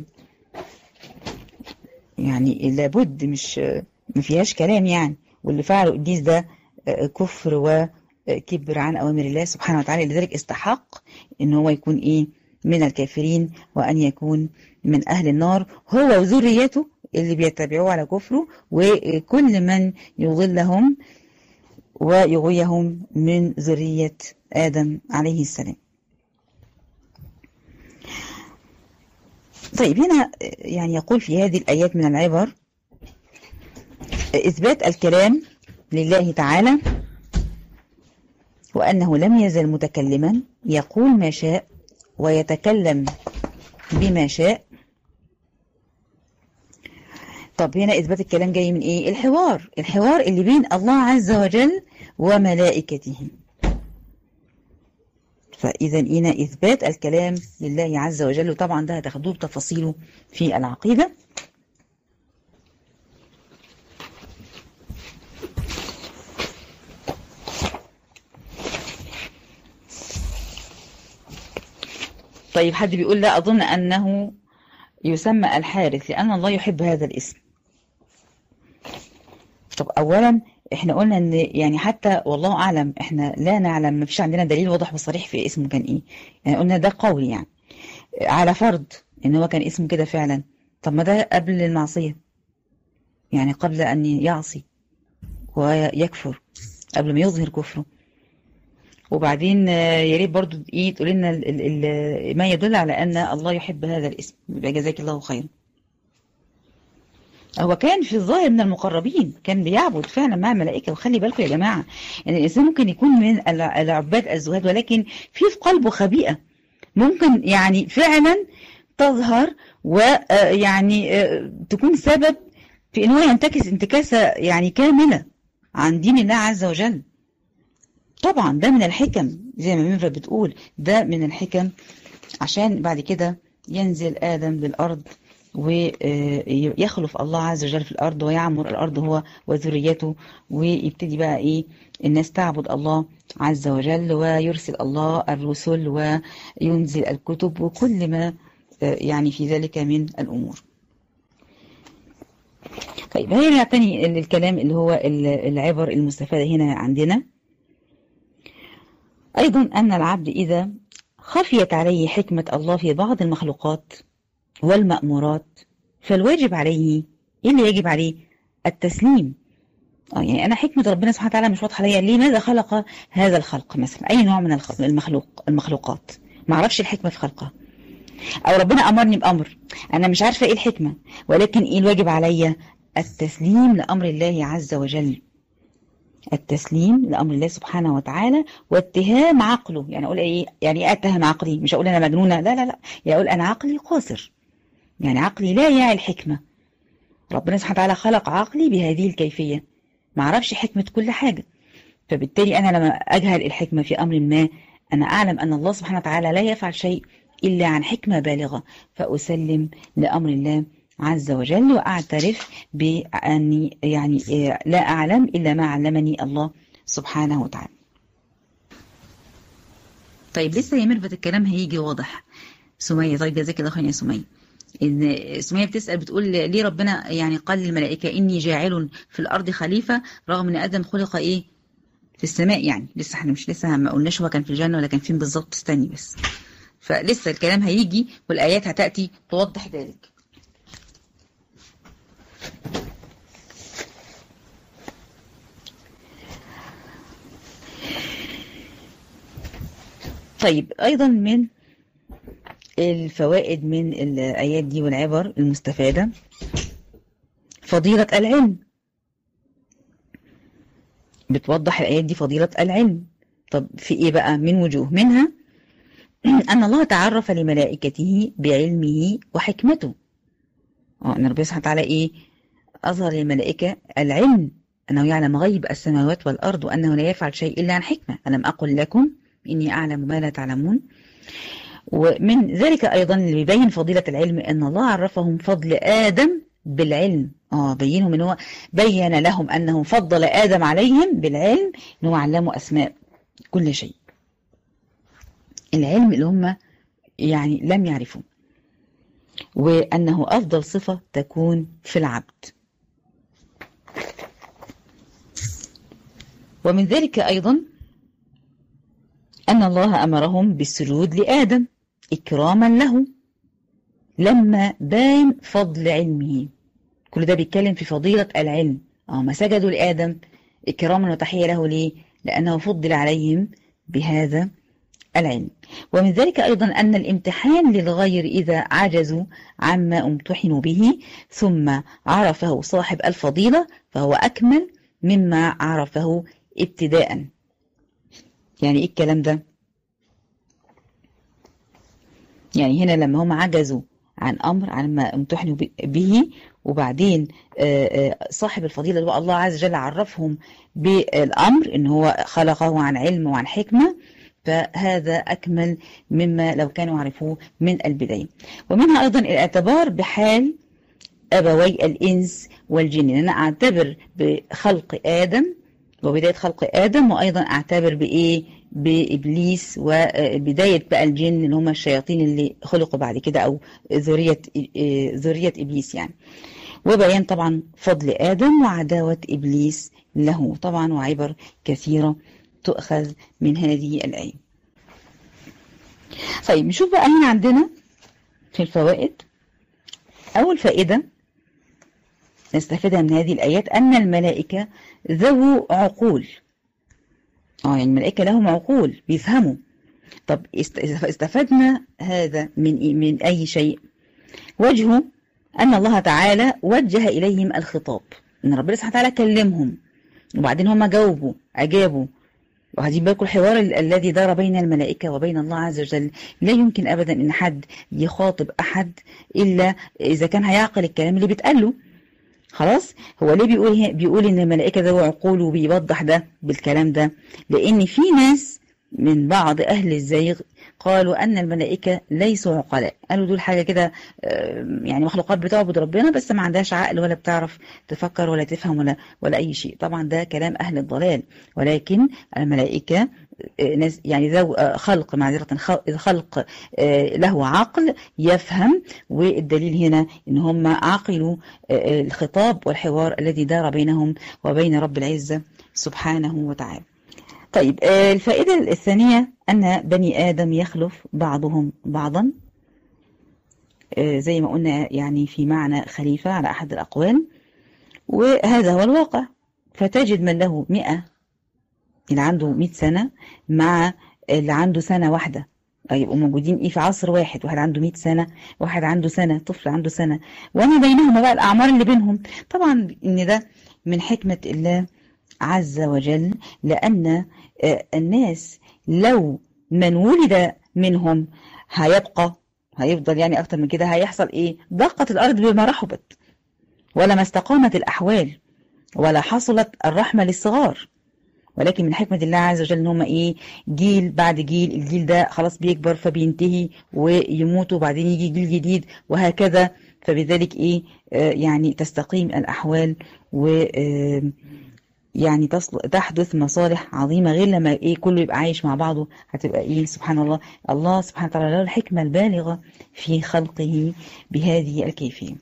يعني لابد مش ما فيهاش كلام يعني واللي فعله إبليس ده كفر وكبر عن أوامر الله سبحانه وتعالى لذلك استحق إن هو يكون إيه من الكافرين وأن يكون من أهل النار هو وذريته اللي بيتبعوه على كفره وكل من يضلهم ويغويهم من ذرية آدم عليه السلام طيب هنا يعني يقول في هذه الآيات من العبر إثبات الكلام لله تعالى وأنه لم يزل متكلما يقول ما شاء ويتكلم بما شاء طب هنا إثبات الكلام جاي من إيه؟ الحوار الحوار اللي بين الله عز وجل وملائكته فإذا هنا إثبات الكلام لله عز وجل وطبعا ده هتاخدوه بتفاصيله في العقيدة طيب حد بيقول لا أظن أنه يسمى الحارث لأن الله يحب هذا الاسم طب أولا احنا قلنا ان يعني حتى والله اعلم احنا لا نعلم ما فيش عندنا دليل واضح وصريح في اسمه كان ايه يعني قلنا ده قول يعني على فرض ان هو كان اسمه كده فعلا طب ما ده قبل المعصية يعني قبل ان يعصي ويكفر قبل ما يظهر كفره وبعدين يا ريت برضو ايه تقول لنا ما يدل على ان الله يحب هذا الاسم يبقى جزاك الله خيرا هو كان في الظاهر من المقربين كان بيعبد فعلا مع الملائكة وخلي بالكم يا جماعة ان يعني الإنسان ممكن يكون من العباد الزهاد ولكن في في قلبه خبيئة ممكن يعني فعلا تظهر ويعني تكون سبب في ان هو ينتكس انتكاسة يعني كاملة عن دين الله عز وجل طبعا ده من الحكم زي ما ميمرا بتقول ده من الحكم عشان بعد كده ينزل آدم للأرض ويخلف الله عز وجل في الأرض ويعمر الأرض هو وذريته ويبتدي بقى إيه الناس تعبد الله عز وجل ويرسل الله الرسل وينزل الكتب وكل ما يعني في ذلك من الأمور طيب هنا تاني الكلام اللي هو العبر المستفادة هنا عندنا أيضا أن العبد إذا خفيت عليه حكمة الله في بعض المخلوقات والمأمورات فالواجب عليه ايه اللي يجب عليه التسليم اه يعني انا حكمة ربنا سبحانه وتعالى مش واضحة ليا لماذا خلق هذا الخلق مثلا اي نوع من المخلوق المخلوقات ما اعرفش الحكمة في خلقها او ربنا امرني بامر انا مش عارفة ايه الحكمة ولكن ايه الواجب عليا التسليم لامر الله عز وجل التسليم لامر الله سبحانه وتعالى واتهام عقله يعني اقول ايه يعني ايه اتهم عقلي مش اقول انا مجنونه لا لا لا يعني اقول انا عقلي قاصر يعني عقلي لا يعي الحكمة ربنا سبحانه وتعالى خلق عقلي بهذه الكيفية ما اعرفش حكمة كل حاجة فبالتالي أنا لما أجهل الحكمة في أمر ما أنا أعلم أن الله سبحانه وتعالى لا يفعل شيء إلا عن حكمة بالغة فأسلم لأمر الله عز وجل وأعترف بأني يعني لا أعلم إلا ما علمني الله سبحانه وتعالى طيب لسه يا ميرفت الكلام هيجي واضح سمية طيب جزاك الله خير يا سمية ان سمية بتسأل بتقول ليه ربنا يعني قال للملائكة إني جاعل في الأرض خليفة رغم إن آدم خلق إيه في السماء يعني لسه احنا مش لسه ما قلناش هو كان في الجنة ولا كان فين بالظبط استني بس فلسه الكلام هيجي والآيات هتأتي توضح ذلك طيب أيضا من الفوائد من الآيات دي والعبر المستفادة فضيلة العلم بتوضح الآيات دي فضيلة العلم طب في إيه بقى من وجوه منها أن الله تعرف لملائكته بعلمه وحكمته اه أن ربنا سبحانه وتعالى إيه أظهر للملائكة العلم أنه يعلم غيب السماوات والأرض وأنه لا يفعل شيء إلا عن حكمة ألم أقل لكم إني أعلم ما لا تعلمون ومن ذلك أيضا اللي بيبين فضيلة العلم أن الله عرفهم فضل آدم بالعلم اه بينهم ان هو بين لهم انه فضل ادم عليهم بالعلم ان هو علموا اسماء كل شيء العلم اللي هم يعني لم يعرفوه وانه افضل صفه تكون في العبد ومن ذلك ايضا ان الله امرهم بالسجود لادم إكراما له لما بان فضل علمه كل ده بيتكلم في فضيلة العلم اه ما سجدوا لآدم إكراما وتحية له ليه لأنه فضل عليهم بهذا العلم ومن ذلك أيضا أن الامتحان للغير إذا عجزوا عما امتحنوا به ثم عرفه صاحب الفضيلة فهو أكمل مما عرفه ابتداء يعني إيه الكلام ده يعني هنا لما هم عجزوا عن أمر عن ما امتحنوا به وبعدين صاحب الفضيلة اللي هو الله عز وجل عرفهم بالأمر إن هو خلقه عن علم وعن حكمة فهذا أكمل مما لو كانوا عرفوه من البداية ومنها أيضا الاعتبار بحال أبوي الإنس والجن أنا أعتبر بخلق آدم وبداية خلق آدم وأيضا أعتبر بإيه بإبليس وبداية بقى الجن اللي هم الشياطين اللي خلقوا بعد كده أو ذرية ذرية إبليس يعني وبيان طبعا فضل آدم وعداوة إبليس له طبعا وعبر كثيرة تؤخذ من هذه الآية طيب نشوف بقى هنا عندنا في الفوائد أول فائدة نستفيدها من هذه الآيات أن الملائكة ذو عقول اه يعني الملائكة لهم عقول بيفهموا طب استفدنا هذا من من أي شيء وجهه أن الله تعالى وجه إليهم الخطاب إن ربنا سبحانه وتعالى كلمهم وبعدين هم جاوبوا أجابوا وهذه بالكم الحوار الذي دار بين الملائكة وبين الله عز وجل لا يمكن أبدا أن حد يخاطب أحد إلا إذا كان هيعقل الكلام اللي بيتقال خلاص هو ليه بيقول بيقول ان الملائكه ذو عقول وبيوضح ده بالكلام ده لان في ناس من بعض اهل الزيغ قالوا ان الملائكه ليسوا عقلاء قالوا دول حاجه كده يعني مخلوقات بتعبد ربنا بس ما عندهاش عقل ولا بتعرف تفكر ولا تفهم ولا ولا اي شيء طبعا ده كلام اهل الضلال ولكن الملائكه يعني ذو خلق معذرة خلق له عقل يفهم والدليل هنا ان هم عقلوا الخطاب والحوار الذي دار بينهم وبين رب العزة سبحانه وتعالى طيب الفائدة الثانية أن بني آدم يخلف بعضهم بعضا زي ما قلنا يعني في معنى خليفة على أحد الأقوال وهذا هو الواقع فتجد من له مئة اللي عنده 100 سنة مع اللي عنده سنة واحدة يبقوا موجودين ايه في عصر واحد واحد عنده 100 سنة واحد عنده سنة طفل عنده سنة وما بينهما بقى الأعمار اللي بينهم طبعا ان ده من حكمة الله عز وجل لأن الناس لو من ولد منهم هيبقى هيفضل يعني أكتر من كده هيحصل إيه ضاقت الأرض بما رحبت ولا ما استقامت الأحوال ولا حصلت الرحمة للصغار ولكن من حكمة الله عز وجل ان هم ايه جيل بعد جيل الجيل ده خلاص بيكبر فبينتهي ويموت وبعدين يجي جيل جديد وهكذا فبذلك ايه آه يعني تستقيم الاحوال و آه يعني تحدث مصالح عظيمة غير لما ايه كله يبقى عايش مع بعضه هتبقى ايه سبحان الله الله سبحانه وتعالى له الحكمة البالغة في خلقه بهذه الكيفية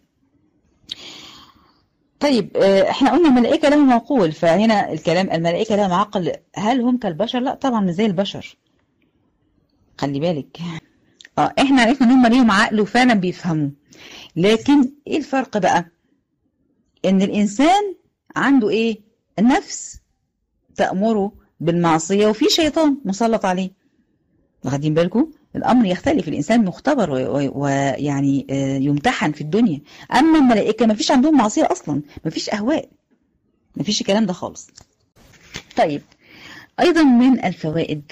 طيب احنا قلنا الملائكة لهم عقول فهنا الكلام الملائكة لهم عقل هل هم كالبشر لا طبعا مش زي البشر خلي بالك اه احنا عرفنا ان هم ليهم عقل وفعلا بيفهموا لكن ايه الفرق بقى ان الانسان عنده ايه النفس تأمره بالمعصية وفي شيطان مسلط عليه واخدين بالكم الأمر يختلف الإنسان مختبر ويعني يمتحن في الدنيا أما الملائكة ما فيش عندهم معصية أصلا ما فيش أهواء ما فيش الكلام ده خالص طيب أيضا من الفوائد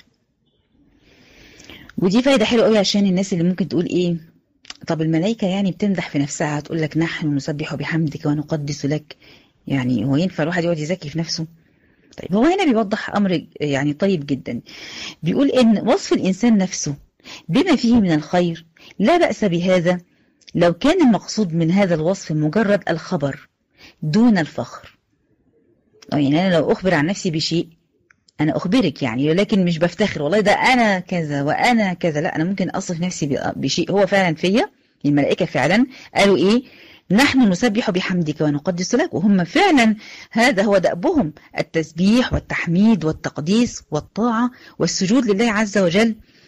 ودي فايدة حلوة قوي عشان الناس اللي ممكن تقول إيه طب الملائكة يعني بتمدح في نفسها تقول لك نحن نسبح بحمدك ونقدس لك يعني هو ينفع الواحد يقعد يزكي في نفسه طيب هو هنا بيوضح أمر يعني طيب جدا بيقول إن وصف الإنسان نفسه بما فيه من الخير لا بأس بهذا لو كان المقصود من هذا الوصف مجرد الخبر دون الفخر يعني أنا لو أخبر عن نفسي بشيء أنا أخبرك يعني لكن مش بفتخر والله ده أنا كذا وأنا كذا لا أنا ممكن أصف نفسي بشيء هو فعلا فيا الملائكة فعلا قالوا إيه نحن نسبح بحمدك ونقدس لك وهم فعلا هذا هو دأبهم التسبيح والتحميد والتقديس والطاعة والسجود لله عز وجل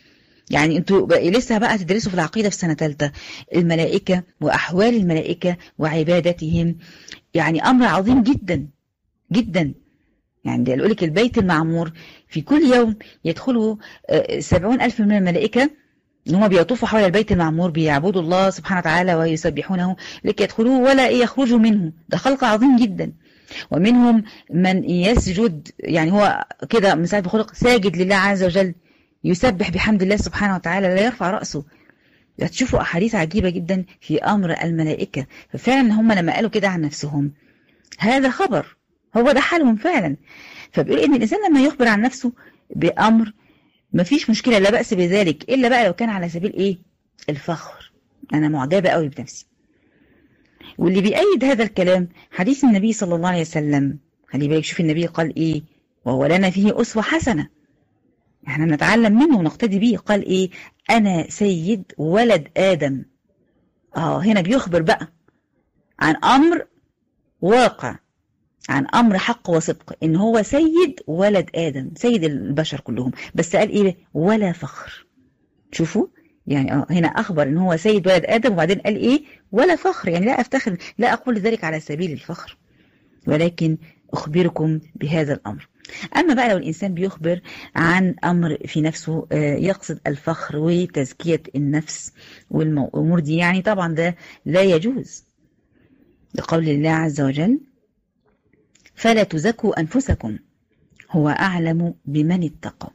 يعني انتوا بقى لسه بقى تدرسوا في العقيدة في سنة ثالثة الملائكة وأحوال الملائكة وعبادتهم يعني أمر عظيم جدا جدا يعني يقول لك البيت المعمور في كل يوم يدخله سبعون ألف من الملائكة ان هم بيطوفوا حول البيت المعمور بيعبدوا الله سبحانه وتعالى ويسبحونه لكي يدخلوه ولا يخرجوا منه ده خلق عظيم جدا ومنهم من يسجد يعني هو كده من ساعة بخلق ساجد لله عز وجل يسبح بحمد الله سبحانه وتعالى لا يرفع رأسه هتشوفوا أحاديث عجيبة جدا في أمر الملائكة ففعلا هم لما قالوا كده عن نفسهم هذا خبر هو ده حالهم فعلا فبيقول إن الإنسان لما يخبر عن نفسه بأمر مفيش مشكلة لا بأس بذلك إلا بقى لو كان على سبيل إيه الفخر أنا معجبة قوي بنفسي واللي بيأيد هذا الكلام حديث النبي صلى الله عليه وسلم خلي بالك شوف النبي قال إيه وهو لنا فيه أسوة حسنة احنا نتعلم منه ونقتدي به قال إيه أنا سيد ولد آدم آه هنا بيخبر بقى عن أمر واقع عن أمر حق وصدق إن هو سيد ولد آدم سيد البشر كلهم بس قال إيه ولا فخر شوفوا يعني اه هنا أخبر إن هو سيد ولد آدم وبعدين قال إيه ولا فخر يعني لا أفتخر لا أقول ذلك على سبيل الفخر ولكن أخبركم بهذا الأمر أما بقى لو الإنسان بيخبر عن أمر في نفسه يقصد الفخر وتزكية النفس والأمور دي يعني طبعا ده لا يجوز لقول الله عز وجل فلا تزكوا أنفسكم هو أعلم بمن اتقى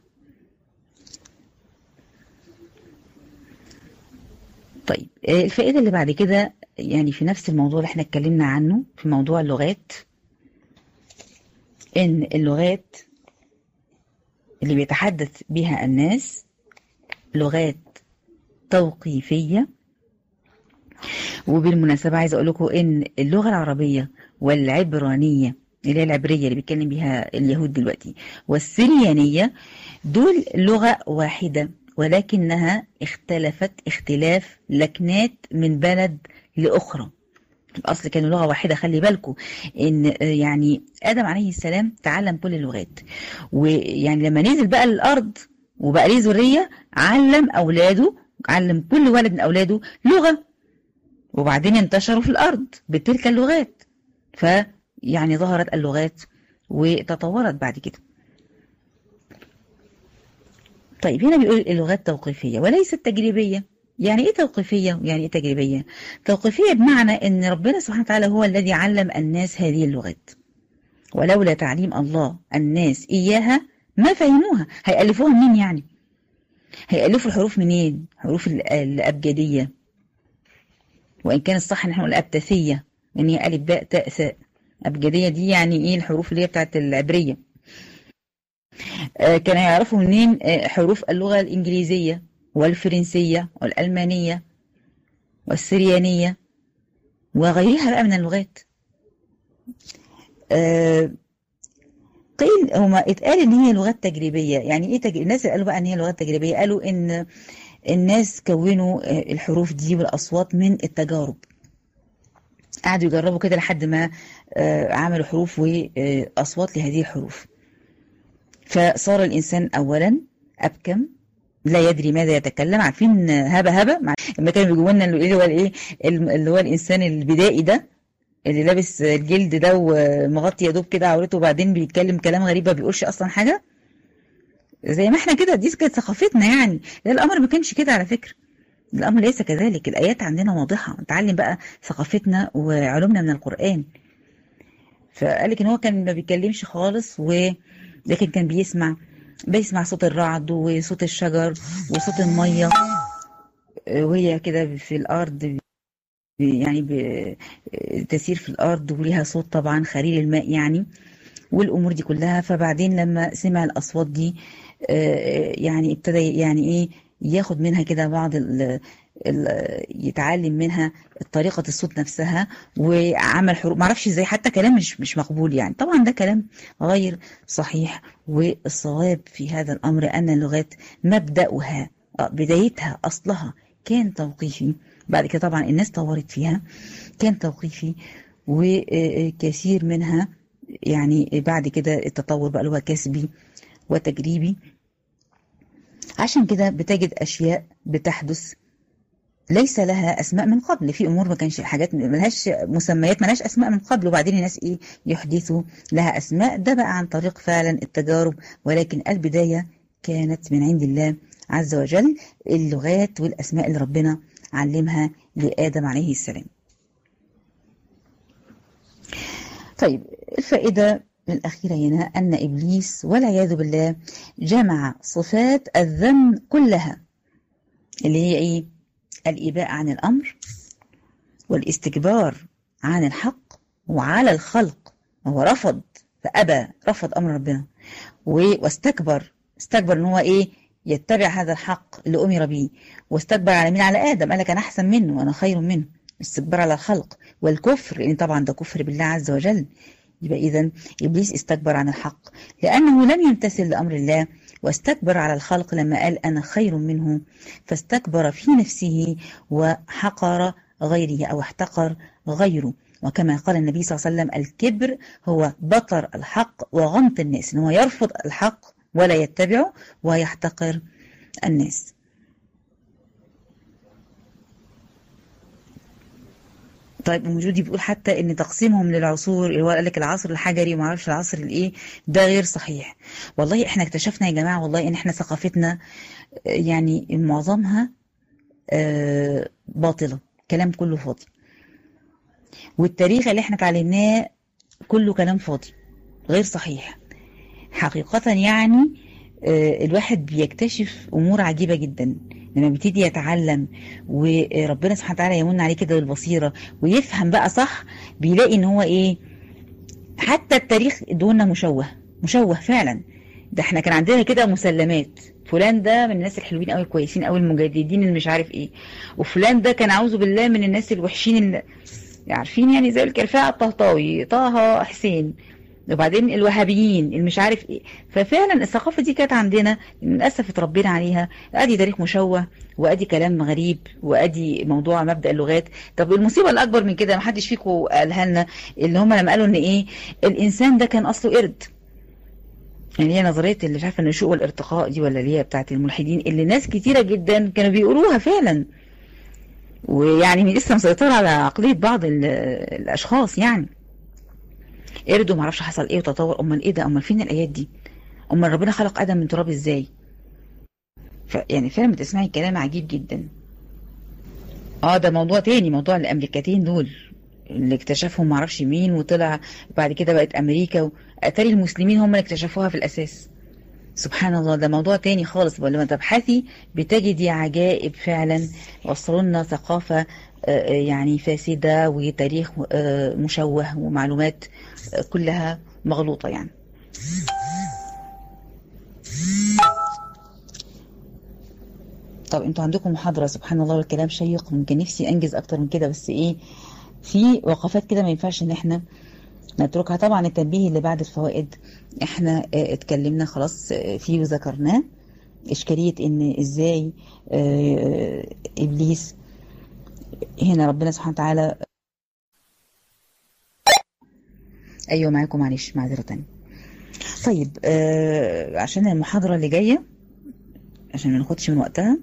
طيب الفائدة اللي بعد كده يعني في نفس الموضوع اللي احنا اتكلمنا عنه في موضوع اللغات ان اللغات اللي بيتحدث بها الناس لغات توقيفية وبالمناسبة عايز اقول لكم ان اللغة العربية والعبرانية اللي هي العبرية اللي بيتكلم بها اليهود دلوقتي والسريانية دول لغة واحدة ولكنها اختلفت اختلاف لكنات من بلد لأخرى الأصل كانوا لغة واحدة خلي بالكم إن يعني آدم عليه السلام تعلم كل اللغات ويعني لما نزل بقى للأرض وبقى ليه ذرية علم أولاده علم كل ولد من أولاده لغة وبعدين انتشروا في الأرض بتلك اللغات فيعني ظهرت اللغات وتطورت بعد كده طيب هنا بيقول اللغات توقيفية وليست تجريبية يعني ايه توقيفية يعني ايه تجريبية توقيفية بمعنى ان ربنا سبحانه وتعالى هو الذي علم الناس هذه اللغات ولولا تعليم الله الناس إياها ما فهموها هيألفوها منين يعني هيألفوا الحروف منين حروف الأبجدية وإن كان الصح ان احنا نقول الأبتثية ان هي ألف باء تاء ثاء أبجدية دي يعني ايه الحروف اللي هي بتاعت العبرية كان يعرفوا منين حروف اللغة الإنجليزية والفرنسية والألمانية والسريانية وغيرها بقى من اللغات أه قيل هما اتقال ان هي لغات تجريبية يعني ايه تجريبية الناس اللي قالوا بقى ان هي لغات تجريبية قالوا ان الناس كونوا الحروف دي والاصوات من التجارب قعدوا يجربوا كده لحد ما عملوا حروف واصوات لهذه الحروف فصار الانسان اولا ابكم لا يدري ماذا يتكلم عارفين هبه هبه لما كانوا بيجوا لنا اللي هو الايه اللي هو الانسان البدائي ده اللي لابس الجلد ده ومغطي يا دوب كده عورته وبعدين بيتكلم كلام غريب ما بيقولش اصلا حاجه زي ما احنا كده دي كانت ثقافتنا يعني لا الامر ما كانش كده على فكره الامر ليس كذلك الايات عندنا واضحه نتعلم بقى ثقافتنا وعلومنا من القران فقال لك ان هو كان ما بيتكلمش خالص و لكن كان بيسمع بيسمع صوت الرعد وصوت الشجر وصوت المية وهي كده في الأرض يعني تسير في الأرض وليها صوت طبعا خليل الماء يعني والأمور دي كلها فبعدين لما سمع الأصوات دي يعني ابتدى يعني إيه ياخد منها كده بعض ال يتعلم منها طريقة الصوت نفسها وعمل حروف معرفش ازاي حتى كلام مش مش مقبول يعني طبعا ده كلام غير صحيح والصواب في هذا الأمر أن اللغات مبدأها بدايتها أصلها كان توقيفي بعد كده طبعا الناس طورت فيها كان توقيفي وكثير منها يعني بعد كده التطور بقى اللي هو كسبي وتجريبي عشان كده بتجد أشياء بتحدث ليس لها أسماء من قبل في أمور ما كانش حاجات ملهاش مسميات ملهاش أسماء من قبل وبعدين الناس إيه يحدثوا لها أسماء ده بقى عن طريق فعلا التجارب ولكن البداية كانت من عند الله عز وجل اللغات والأسماء اللي ربنا علمها لآدم عليه السلام طيب الفائدة الأخيرة هنا أن إبليس والعياذ بالله جمع صفات الذم كلها اللي هي إيه؟ الإباء عن الأمر والاستكبار عن الحق وعلى الخلق هو رفض فأبى رفض أمر ربنا واستكبر استكبر ان هو ايه يتبع هذا الحق اللي أمر به واستكبر على مين على آدم قال لك أنا أحسن منه وأنا خير منه استكبر على الخلق والكفر لأن طبعا ده كفر بالله عز وجل يبقى إذا إبليس استكبر عن الحق لأنه لم يمتثل لأمر الله واستكبر على الخلق لما قال أنا خير منه فاستكبر في نفسه وحقر غيره أو احتقر غيره وكما قال النبي صلى الله عليه وسلم الكبر هو بطر الحق وغمط الناس إن هو يرفض الحق ولا يتبعه ويحتقر الناس طيب وجودي بيقول حتى ان تقسيمهم للعصور اللي هو قال لك العصر الحجري وما اعرفش العصر الايه ده غير صحيح والله احنا اكتشفنا يا جماعه والله ان احنا ثقافتنا يعني معظمها باطله كلام كله فاضي والتاريخ اللي احنا اتعلمناه كله كلام فاضي غير صحيح حقيقة يعني الواحد بيكتشف أمور عجيبة جدا لما بيبتدي يتعلم وربنا سبحانه وتعالى يمن عليه كده بالبصيرة ويفهم بقى صح بيلاقي ان هو ايه حتى التاريخ دولنا مشوه مشوه فعلا ده احنا كان عندنا كده مسلمات فلان ده من الناس الحلوين قوي الكويسين قوي المجددين اللي مش عارف ايه وفلان ده كان اعوذ بالله من الناس الوحشين اللي عارفين يعني زي الكرفاء الطهطاوي طه حسين وبعدين الوهابيين اللي مش عارف ايه ففعلا الثقافه دي كانت عندنا للاسف اتربينا عليها ادي تاريخ مشوه وادي كلام غريب وادي موضوع مبدا اللغات طب المصيبه الاكبر من كده ما حدش فيكم قالها لنا اللي هم لما قالوا ان ايه الانسان ده كان اصله قرد يعني هي نظريه اللي مش عارفه النشوء والارتقاء دي ولا اللي هي بتاعت الملحدين اللي ناس كتيره جدا كانوا بيقولوها فعلا ويعني لسه مسيطره على عقليه بعض الاشخاص يعني قردوا معرفش حصل ايه وتطور امال ايه ده امال فين الايات دي امال ربنا خلق ادم من تراب ازاي ف يعني فعلا بتسمعي كلام عجيب جدا اه ده موضوع تاني موضوع الامريكتين دول اللي اكتشفهم معرفش مين وطلع بعد كده بقت امريكا واتاري المسلمين هم اللي اكتشفوها في الاساس سبحان الله ده موضوع تاني خالص ولما تبحثي بتجدي عجائب فعلا وصلوا لنا ثقافة يعني فاسدة وتاريخ مشوه ومعلومات كلها مغلوطة يعني طب انتوا عندكم محاضرة سبحان الله والكلام شيق ممكن نفسي انجز اكتر من كده بس ايه في وقفات كده ما ينفعش ان احنا نتركها طبعا التنبيه اللي بعد الفوائد احنا اه اتكلمنا خلاص اه فيه وذكرناه اشكالية ان ازاي اه ابليس هنا ربنا سبحانه وتعالى ايوه معاكم معلش معذرة تانية طيب آه عشان المحاضرة اللي جاية عشان ما ناخدش من وقتها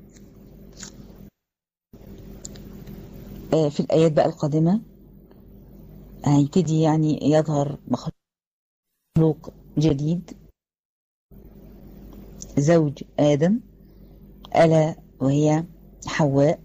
آه في الآيات بقى القادمة هيبتدي يعني يظهر مخلوق جديد زوج آدم ألا وهي حواء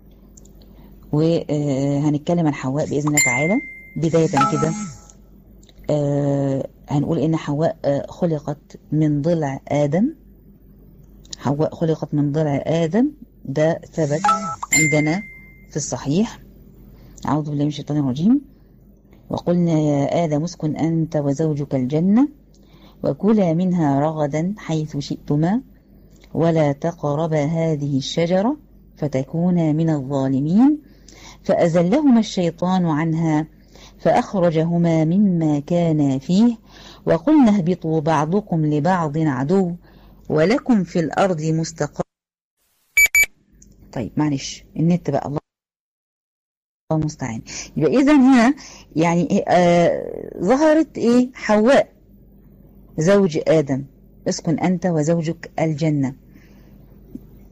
وهنتكلم عن حواء بإذن الله تعالى بداية كده آه هنقول إن حواء آه خلقت من ضلع آدم حواء خلقت من ضلع آدم ده ثبت عندنا في الصحيح أعوذ بالله من الشيطان الرجيم وقلنا يا آدم اسكن أنت وزوجك الجنة وكلا منها رغدا حيث شئتما ولا تقربا هذه الشجرة فتكونا من الظالمين فأزلهما الشيطان عنها فأخرجهما مما كانا فيه وقلنا اهبطوا بعضكم لبعض عدو ولكم في الأرض مستقر طيب معلش النت بقى الله المستعان يبقى إذا هنا يعني آه ظهرت إيه حواء زوج آدم اسكن أنت وزوجك الجنة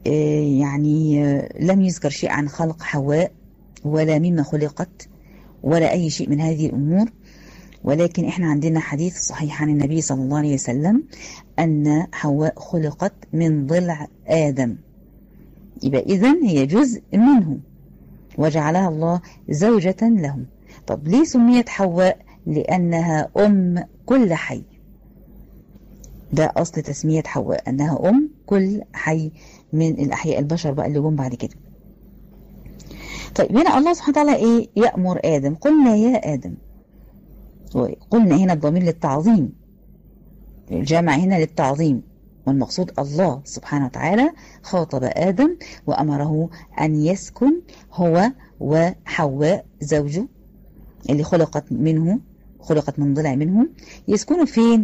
يعني لم يذكر شيء عن خلق حواء ولا مما خلقت ولا أي شيء من هذه الأمور ولكن احنا عندنا حديث صحيح عن النبي صلى الله عليه وسلم أن حواء خلقت من ضلع آدم يبقى إذن هي جزء منه وجعلها الله زوجة له طب ليه سميت حواء لأنها أم كل حي ده أصل تسمية حواء أنها أم كل حي من الأحياء البشر بقى اللي جم بعد كده طيب هنا الله سبحانه وتعالى إيه يأمر آدم قلنا يا آدم قلنا هنا الضمير للتعظيم الجامع هنا للتعظيم والمقصود الله سبحانه وتعالى خاطب آدم وأمره أن يسكن هو وحواء زوجه اللي خلقت منه خلقت من ضلع منه يسكنوا فين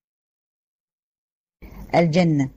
الجنة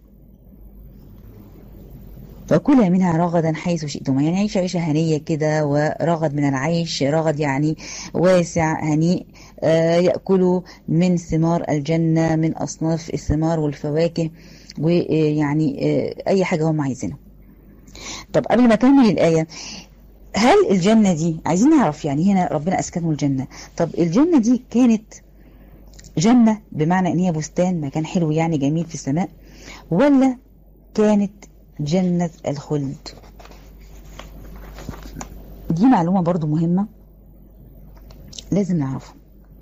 فكلا منها رغدا حيث شئتما يعني عيش عيشة هنية كده ورغد من العيش رغد يعني واسع هنيء آه يأكلوا من ثمار الجنة من أصناف الثمار والفواكه ويعني آه أي حاجة هم عايزينها طب قبل ما أكمل الآية هل الجنة دي عايزين نعرف يعني هنا ربنا أسكنه الجنة طب الجنة دي كانت جنة بمعنى ان هي بستان مكان حلو يعني جميل في السماء ولا كانت جنة الخلد دي معلومة برضو مهمة لازم نعرفها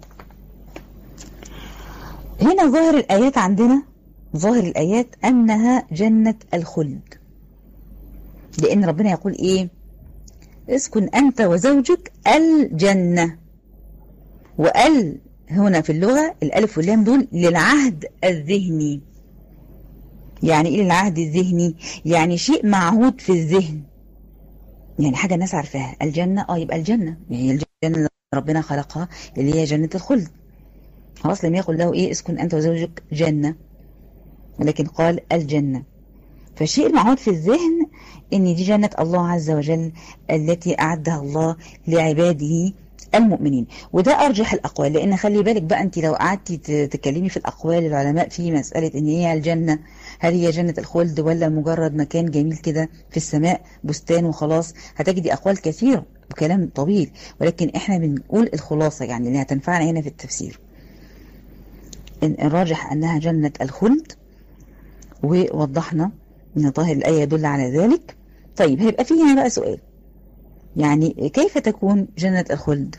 هنا ظاهر الآيات عندنا ظاهر الآيات أنها جنة الخلد لأن ربنا يقول إيه اسكن أنت وزوجك الجنة وال هنا في اللغة الألف واللام دول للعهد الذهني يعني إيه للعهد الذهني يعني شيء معهود في الذهن يعني حاجة الناس عارفاها الجنة اه يبقى الجنة يعني الجنة اللي ربنا خلقها اللي هي جنة الخلد خلاص لم يقل له ايه اسكن انت وزوجك جنة ولكن قال الجنة فالشيء المعهود في الذهن ان دي جنة الله عز وجل التي اعدها الله لعباده المؤمنين وده أرجح الأقوال لأن خلي بالك بقى أنت لو قعدتي تتكلمي في الأقوال العلماء في مسألة إن هي الجنة هل هي جنة الخلد ولا مجرد مكان جميل كده في السماء بستان وخلاص هتجدي أقوال كثيرة وكلام طويل ولكن إحنا بنقول الخلاصة يعني اللي هتنفعنا هنا في التفسير إن الراجح أنها جنة الخلد ووضحنا أن ظاهر الآية يدل على ذلك طيب هيبقى فيه هنا بقى سؤال يعني كيف تكون جنة الخلد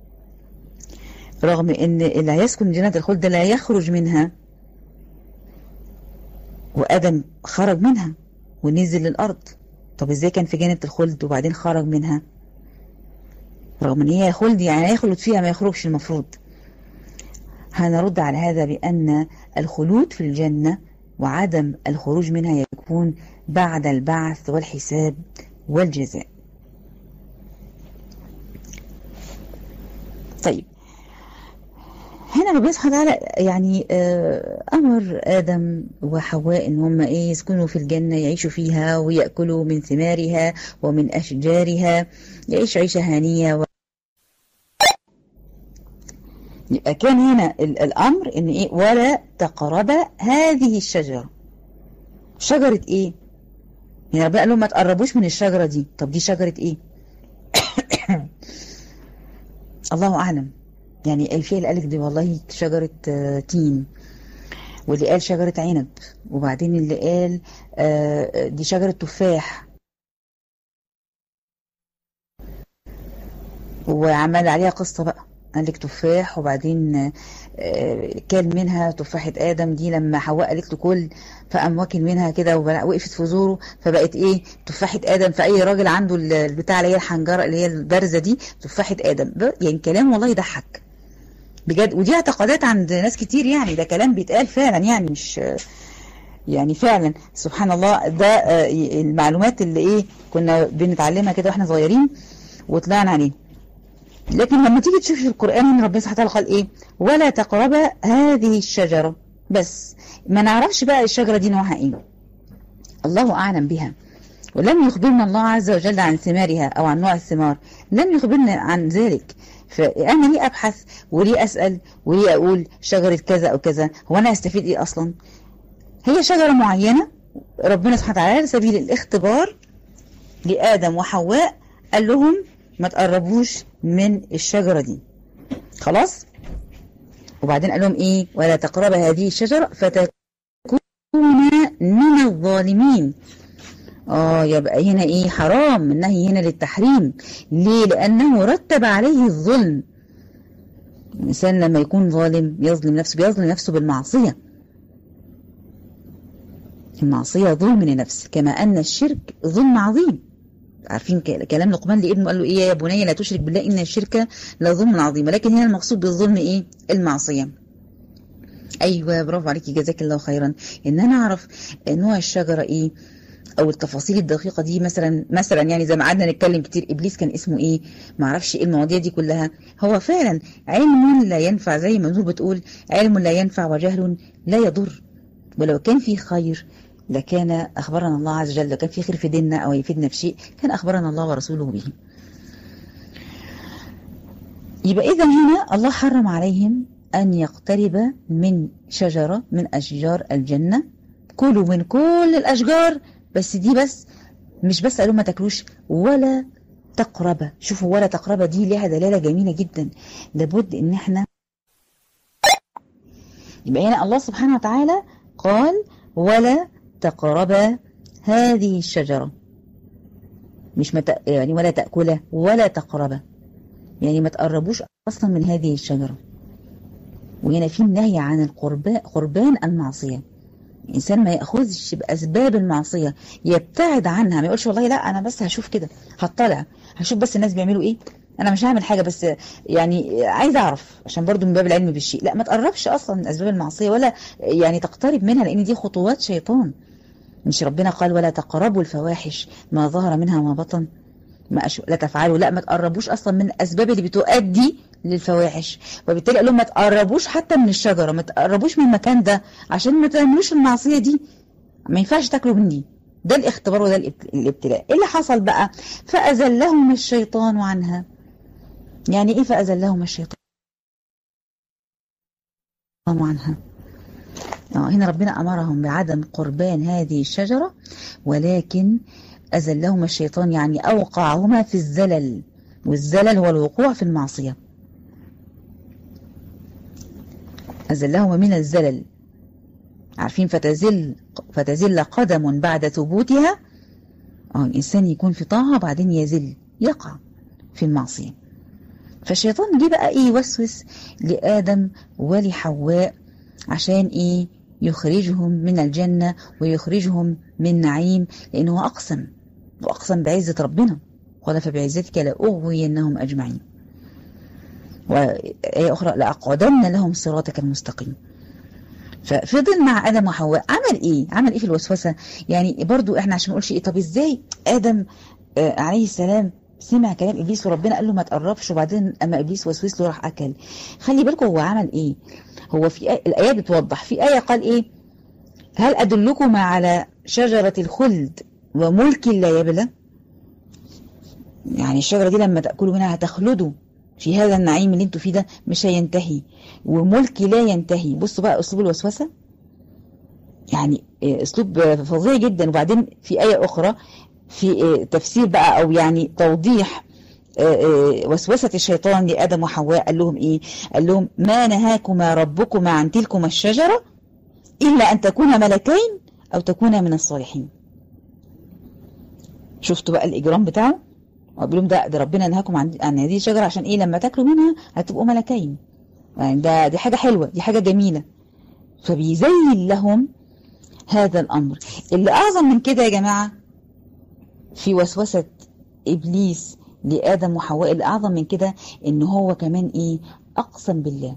رغم ان اللي هيسكن جنة الخلد لا يخرج منها وآدم خرج منها ونزل للأرض طب ازاي كان في جنة الخلد وبعدين خرج منها رغم ان هي خلد يعني يخلد فيها ما يخرجش المفروض هنرد على هذا بأن الخلود في الجنة وعدم الخروج منها يكون بعد البعث والحساب والجزاء طيب هنا ربنا سبحانه وتعالى يعني أمر آدم وحواء إن هم إيه يسكنوا في الجنة يعيشوا فيها ويأكلوا من ثمارها ومن أشجارها يعيش عيشة هانية و... يبقى كان هنا الأمر إن إيه ولا تقرب هذه الشجرة شجرة إيه؟ يعني ربنا قال لهم ما تقربوش من الشجرة دي طب دي شجرة إيه؟ الله أعلم يعني الفيل اللي قالك دي والله شجرة تين واللي قال شجرة عنب وبعدين اللي قال دي شجرة تفاح وعمل عليها قصة بقى قال لك تفاح وبعدين كان منها تفاحة آدم دي لما حواء قالت له كل فقام واكل منها كده ووقفت في زوره فبقت ايه تفاحة آدم فأي راجل عنده البتاع اللي هي الحنجرة اللي هي البارزة دي تفاحة آدم يعني كلام والله يضحك بجد ودي اعتقادات عند ناس كتير يعني ده كلام بيتقال فعلا يعني مش يعني فعلا سبحان الله ده المعلومات اللي ايه كنا بنتعلمها كده واحنا صغيرين وطلعنا عليه لكن لما تيجي تشوف في القرآن ان ربنا سبحانه وتعالى قال ايه ولا تقرب هذه الشجرة بس ما نعرفش بقى الشجرة دي نوعها ايه الله اعلم بها ولم يخبرنا الله عز وجل عن ثمارها او عن نوع الثمار لم يخبرنا عن ذلك فانا ليه ابحث وليه اسأل وليه اقول شجرة كذا او كذا هو انا استفيد ايه اصلا هي شجرة معينة ربنا سبحانه وتعالى على سبيل الاختبار لآدم وحواء قال لهم ما تقربوش من الشجرة دي خلاص وبعدين قال لهم ايه ولا تقرب هذه الشجرة فتكون من الظالمين اه يبقى هنا ايه حرام النهي هنا للتحريم ليه لانه رتب عليه الظلم الانسان لما يكون ظالم يظلم نفسه بيظلم نفسه بالمعصية المعصية ظلم لنفس كما ان الشرك ظلم عظيم عارفين كلام لقمان لابنه قال له ايه يا بني لا تشرك بالله ان الشرك لظلم عظيم ولكن هنا المقصود بالظلم ايه المعصية ايوه برافو عليكي جزاك الله خيرا ان انا اعرف نوع الشجرة ايه او التفاصيل الدقيقة دي مثلا مثلا يعني زي ما قعدنا نتكلم كتير ابليس كان اسمه ايه ما اعرفش ايه المواضيع دي كلها هو فعلا علم لا ينفع زي ما نور بتقول علم لا ينفع وجهل لا يضر ولو كان في خير لكان أخبرنا الله عز وجل لو كان في خير في ديننا أو يفيدنا في شيء كان أخبرنا الله ورسوله به يبقى إذا هنا الله حرم عليهم أن يقترب من شجرة من أشجار الجنة كلوا من كل الأشجار بس دي بس مش بس قالوا ما تاكلوش ولا تقرب شوفوا ولا تقرب دي لها دلالة جميلة جدا لابد ان احنا يبقى هنا الله سبحانه وتعالى قال ولا تقرب هذه الشجرة مش مت... يعني ولا تأكله ولا تقرب يعني ما تقربوش أصلا من هذه الشجرة وهنا في النهي عن القربان قربان المعصية الإنسان ما يأخذش بأسباب المعصية يبتعد عنها ما يقولش والله لا أنا بس هشوف كده هطلع هشوف بس الناس بيعملوا إيه أنا مش هعمل حاجة بس يعني عايز أعرف عشان برضو من باب العلم بالشيء لا ما تقربش أصلا من أسباب المعصية ولا يعني تقترب منها لأن دي خطوات شيطان مش ربنا قال ولا تقربوا الفواحش ما ظهر منها وما بطن ما أشو... لا تفعلوا لا ما تقربوش أصلا من الأسباب اللي بتؤدي للفواحش وبالتالي قال لهم ما تقربوش حتى من الشجرة ما تقربوش من المكان ده عشان ما تعملوش المعصية دي ما ينفعش تاكلوا من دي ده الاختبار وده الابتلاء ايه اللي حصل بقى فأزلهم الشيطان عنها يعني ايه فأزلهم الشيطان عنها هنا ربنا أمرهم بعدم قربان هذه الشجرة ولكن أزلهما الشيطان يعني أوقعهما في الزلل والزلل هو الوقوع في المعصية أزلهما من الزلل عارفين فتزل فتزل قدم بعد ثبوتها اه الإنسان يكون في طاعة بعدين يزل يقع في المعصية فالشيطان جه بقى ايه يوسوس لآدم ولحواء عشان ايه يخرجهم من الجنة ويخرجهم من نعيم لأنه أقسم وأقسم بعزة ربنا قال فبعزتك لأغوينهم أجمعين وآية أخرى لأقعدن لهم صراطك المستقيم ففضل مع آدم وحواء عمل إيه؟ عمل إيه في الوسوسة؟ يعني برضو إحنا عشان ما نقولش إيه طب إزاي آدم آه عليه السلام سمع كلام إبليس وربنا قال له ما تقربش وبعدين أما إبليس وسوس له راح أكل خلي بالكم هو عمل إيه؟ هو في آية الآيات بتوضح في آية قال إيه؟ هل أدلكم على شجرة الخلد وملك لا يبلى؟ يعني الشجرة دي لما تأكلوا منها هتخلدوا في هذا النعيم اللي انتوا فيه ده مش هينتهي وملك لا ينتهي بصوا بقى أسلوب الوسوسة يعني أسلوب فظيع جدا وبعدين في آية أخرى في تفسير بقى أو يعني توضيح وسوسة الشيطان لآدم وحواء قال لهم إيه قال لهم ما نهاكما ربكما عن تلكما الشجرة إلا أن تكونا ملكين أو تكونا من الصالحين شفتوا بقى الإجرام بتاعه وقال لهم ده, ده ربنا نهاكم عن, عن هذه الشجرة عشان إيه لما تاكلوا منها هتبقوا ملكين يعني ده دي حاجة حلوة دي حاجة جميلة فبيزين لهم هذا الأمر اللي أعظم من كده يا جماعة في وسوسة إبليس لآدم وحواء اللي أعظم من كده إن هو كمان إيه أقسم بالله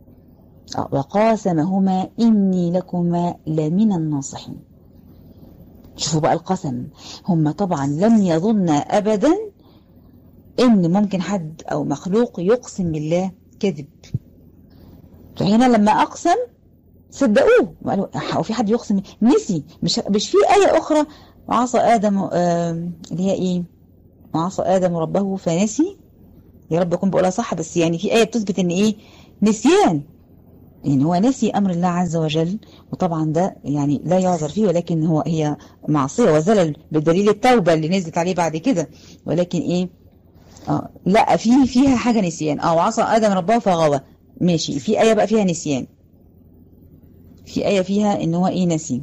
وقاسمهما إني لكما لمن الناصحين شوفوا بقى القسم هم طبعا لم يظن أبدا إن ممكن حد أو مخلوق يقسم بالله كذب فهنا لما أقسم صدقوه وقالوا هو في حد يقسم نسي مش مش في آية أخرى وعصى آدم اللي هي إيه وعصى آدم ربه فنسي يا رب أكون بقولها صح بس يعني في آية بتثبت إن إيه نسيان يعني هو نسي أمر الله عز وجل وطبعا ده يعني لا يعذر فيه ولكن هو هي معصية وزلل بدليل التوبة اللي نزلت عليه بعد كده ولكن إيه آه لا في فيها حاجة نسيان اه وعصى آدم ربه فغوى ماشي في آية بقى فيها نسيان في آية فيها إن هو إيه نسي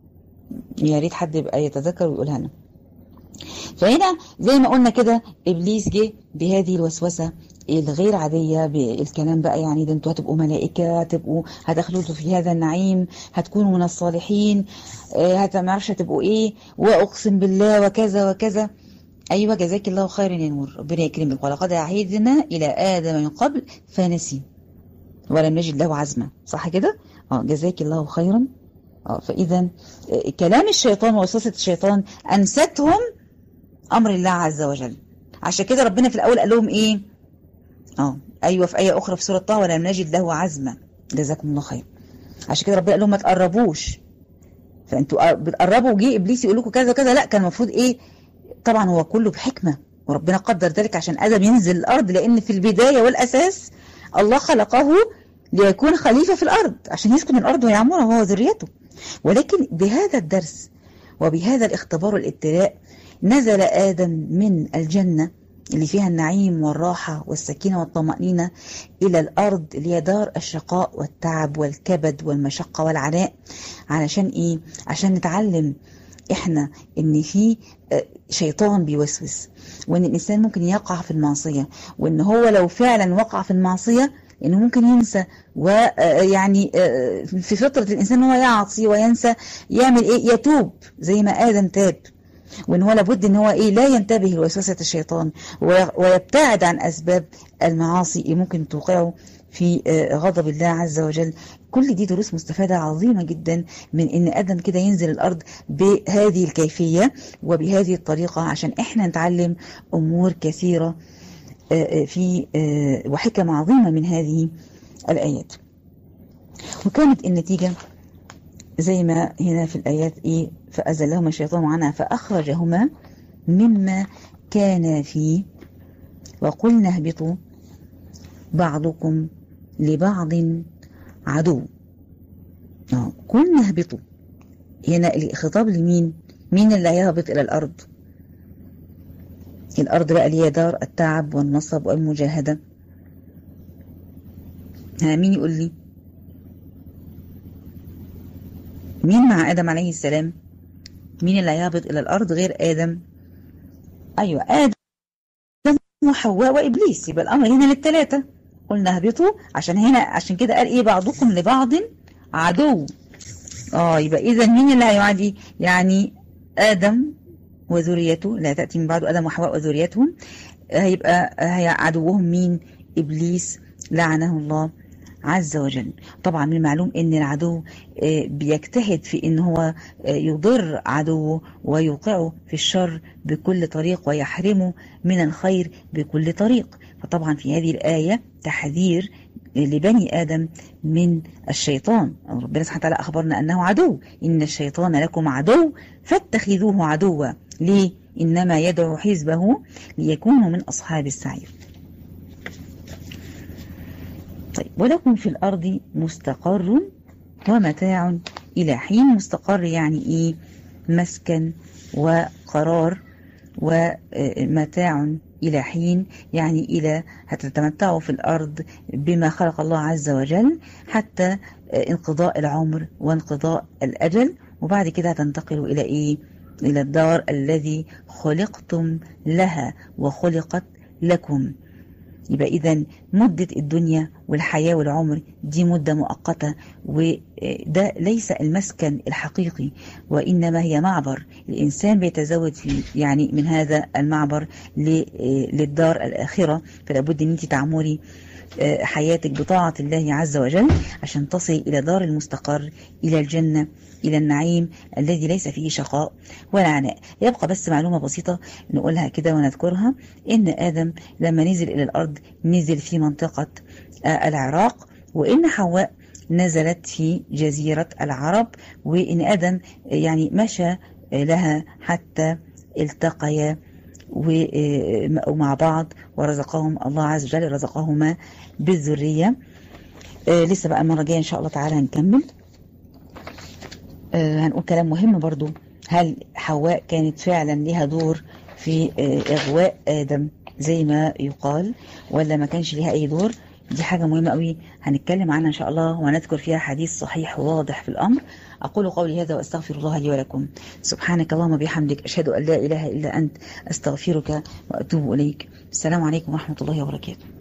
يا ريت حد يبقى يتذكر ويقولها لنا فهنا زي ما قلنا كده إبليس جه بهذه الوسوسة الغير عادية بالكلام بقى يعني ده انتوا هتبقوا ملائكة هتبقوا هتخلدوا في هذا النعيم هتكونوا من الصالحين هتمعرفش هتبقوا ايه واقسم بالله وكذا وكذا ايوه جزاك الله خيرا يا نور ربنا يكرمك ولقد عهدنا الى ادم من قبل فنسي ولم نجد له عزما صح كده اه جزاك الله خيرا اه فاذا كلام الشيطان ووسوسه الشيطان انستهم امر الله عز وجل عشان كده ربنا في الاول قال لهم ايه اه ايوه في ايه اخرى في سوره طه ولم نجد له عزما جزاكم الله خير عشان كده ربنا قال لهم ما تقربوش فانتوا بتقربوا وجه ابليس يقول لكم كذا كذا لا كان المفروض ايه طبعا هو كله بحكمه وربنا قدر ذلك عشان ادم ينزل الارض لان في البدايه والاساس الله خلقه ليكون خليفه في الارض عشان يسكن الارض ويعمرها هو وذريته ولكن بهذا الدرس وبهذا الاختبار والابتلاء نزل ادم من الجنه اللي فيها النعيم والراحة والسكينة والطمأنينة إلى الأرض اللي هي دار الشقاء والتعب والكبد والمشقة والعناء علشان إيه؟ عشان نتعلم إحنا إن في شيطان بيوسوس وإن الإنسان ممكن يقع في المعصية وإن هو لو فعلا وقع في المعصية إنه ممكن ينسى ويعني في فطرة الإنسان هو يعصي وينسى يعمل إيه؟ يتوب زي ما آدم تاب وان هو لابد ان هو ايه لا ينتبه لوسوسه الشيطان ويبتعد عن اسباب المعاصي اللي ممكن توقعه في غضب الله عز وجل كل دي دروس مستفادة عظيمة جدا من ان ادم كده ينزل الارض بهذه الكيفية وبهذه الطريقة عشان احنا نتعلم امور كثيرة في وحكم عظيمة من هذه الايات وكانت النتيجة زي ما هنا في الآيات إيه فأزلهما الشيطان عنها فأخرجهما مما كان فيه وقلنا اهبطوا بعضكم لبعض عدو قلنا اهبطوا هنا الخطاب لمين مين اللي هيهبط إلى الأرض الأرض بقى اللي هي دار التعب والنصب والمجاهدة ها مين يقول لي مين مع آدم عليه السلام مين اللي هيهبط إلى الأرض غير آدم أيوة آدم وحواء وإبليس يبقى الأمر هنا للثلاثة قلنا اهبطوا عشان هنا عشان كده قال إيه بعضكم لبعض عدو آه يبقى إذا مين اللي هيعادي يعني آدم وذريته لا تأتي من بعد آدم وحواء وذريتهم هيبقى هي عدوهم مين إبليس لعنه الله عز وجل طبعا من المعلوم ان العدو بيجتهد في ان هو يضر عدوه ويوقعه في الشر بكل طريق ويحرمه من الخير بكل طريق فطبعا في هذه الآية تحذير لبني آدم من الشيطان ربنا سبحانه وتعالى أخبرنا أنه عدو إن الشيطان لكم عدو فاتخذوه عدوا ليه؟ إنما يدعو حزبه ليكونوا من أصحاب السعير طيب ولكم في الأرض مستقر ومتاع إلى حين مستقر يعني إيه مسكن وقرار ومتاع إلى حين يعني إلى هتتمتعوا في الأرض بما خلق الله عز وجل حتى انقضاء العمر وانقضاء الأجل وبعد كده هتنتقلوا إلى إيه إلى الدار الذي خلقتم لها وخلقت لكم يبقى إذا مدة الدنيا والحياة والعمر دي مدة مؤقتة وده ليس المسكن الحقيقي وإنما هي معبر الإنسان بيتزود في يعني من هذا المعبر للدار الآخرة فلا بد أن أنت تعمري حياتك بطاعة الله عز وجل عشان تصل إلى دار المستقر إلى الجنة إلى النعيم الذي ليس فيه شقاء ولا عناء يبقى بس معلومة بسيطة نقولها كده ونذكرها إن آدم لما نزل إلى الأرض نزل في منطقة العراق وإن حواء نزلت في جزيرة العرب وإن آدم يعني مشى لها حتى التقيا ومع بعض ورزقهم الله عز وجل رزقهما بالذرية آه لسه بقى المرة الجاية إن شاء الله تعالى هنكمل آه هنقول كلام مهم برضو هل حواء كانت فعلا لها دور في آه إغواء آدم زي ما يقال ولا ما كانش ليها أي دور دي حاجة مهمة قوي هنتكلم عنها إن شاء الله ونذكر فيها حديث صحيح وواضح في الأمر أقول قولي هذا وأستغفر الله لي ولكم سبحانك اللهم وبحمدك أشهد أن لا إله إلا أنت أستغفرك وأتوب إليك السلام عليكم ورحمة الله وبركاته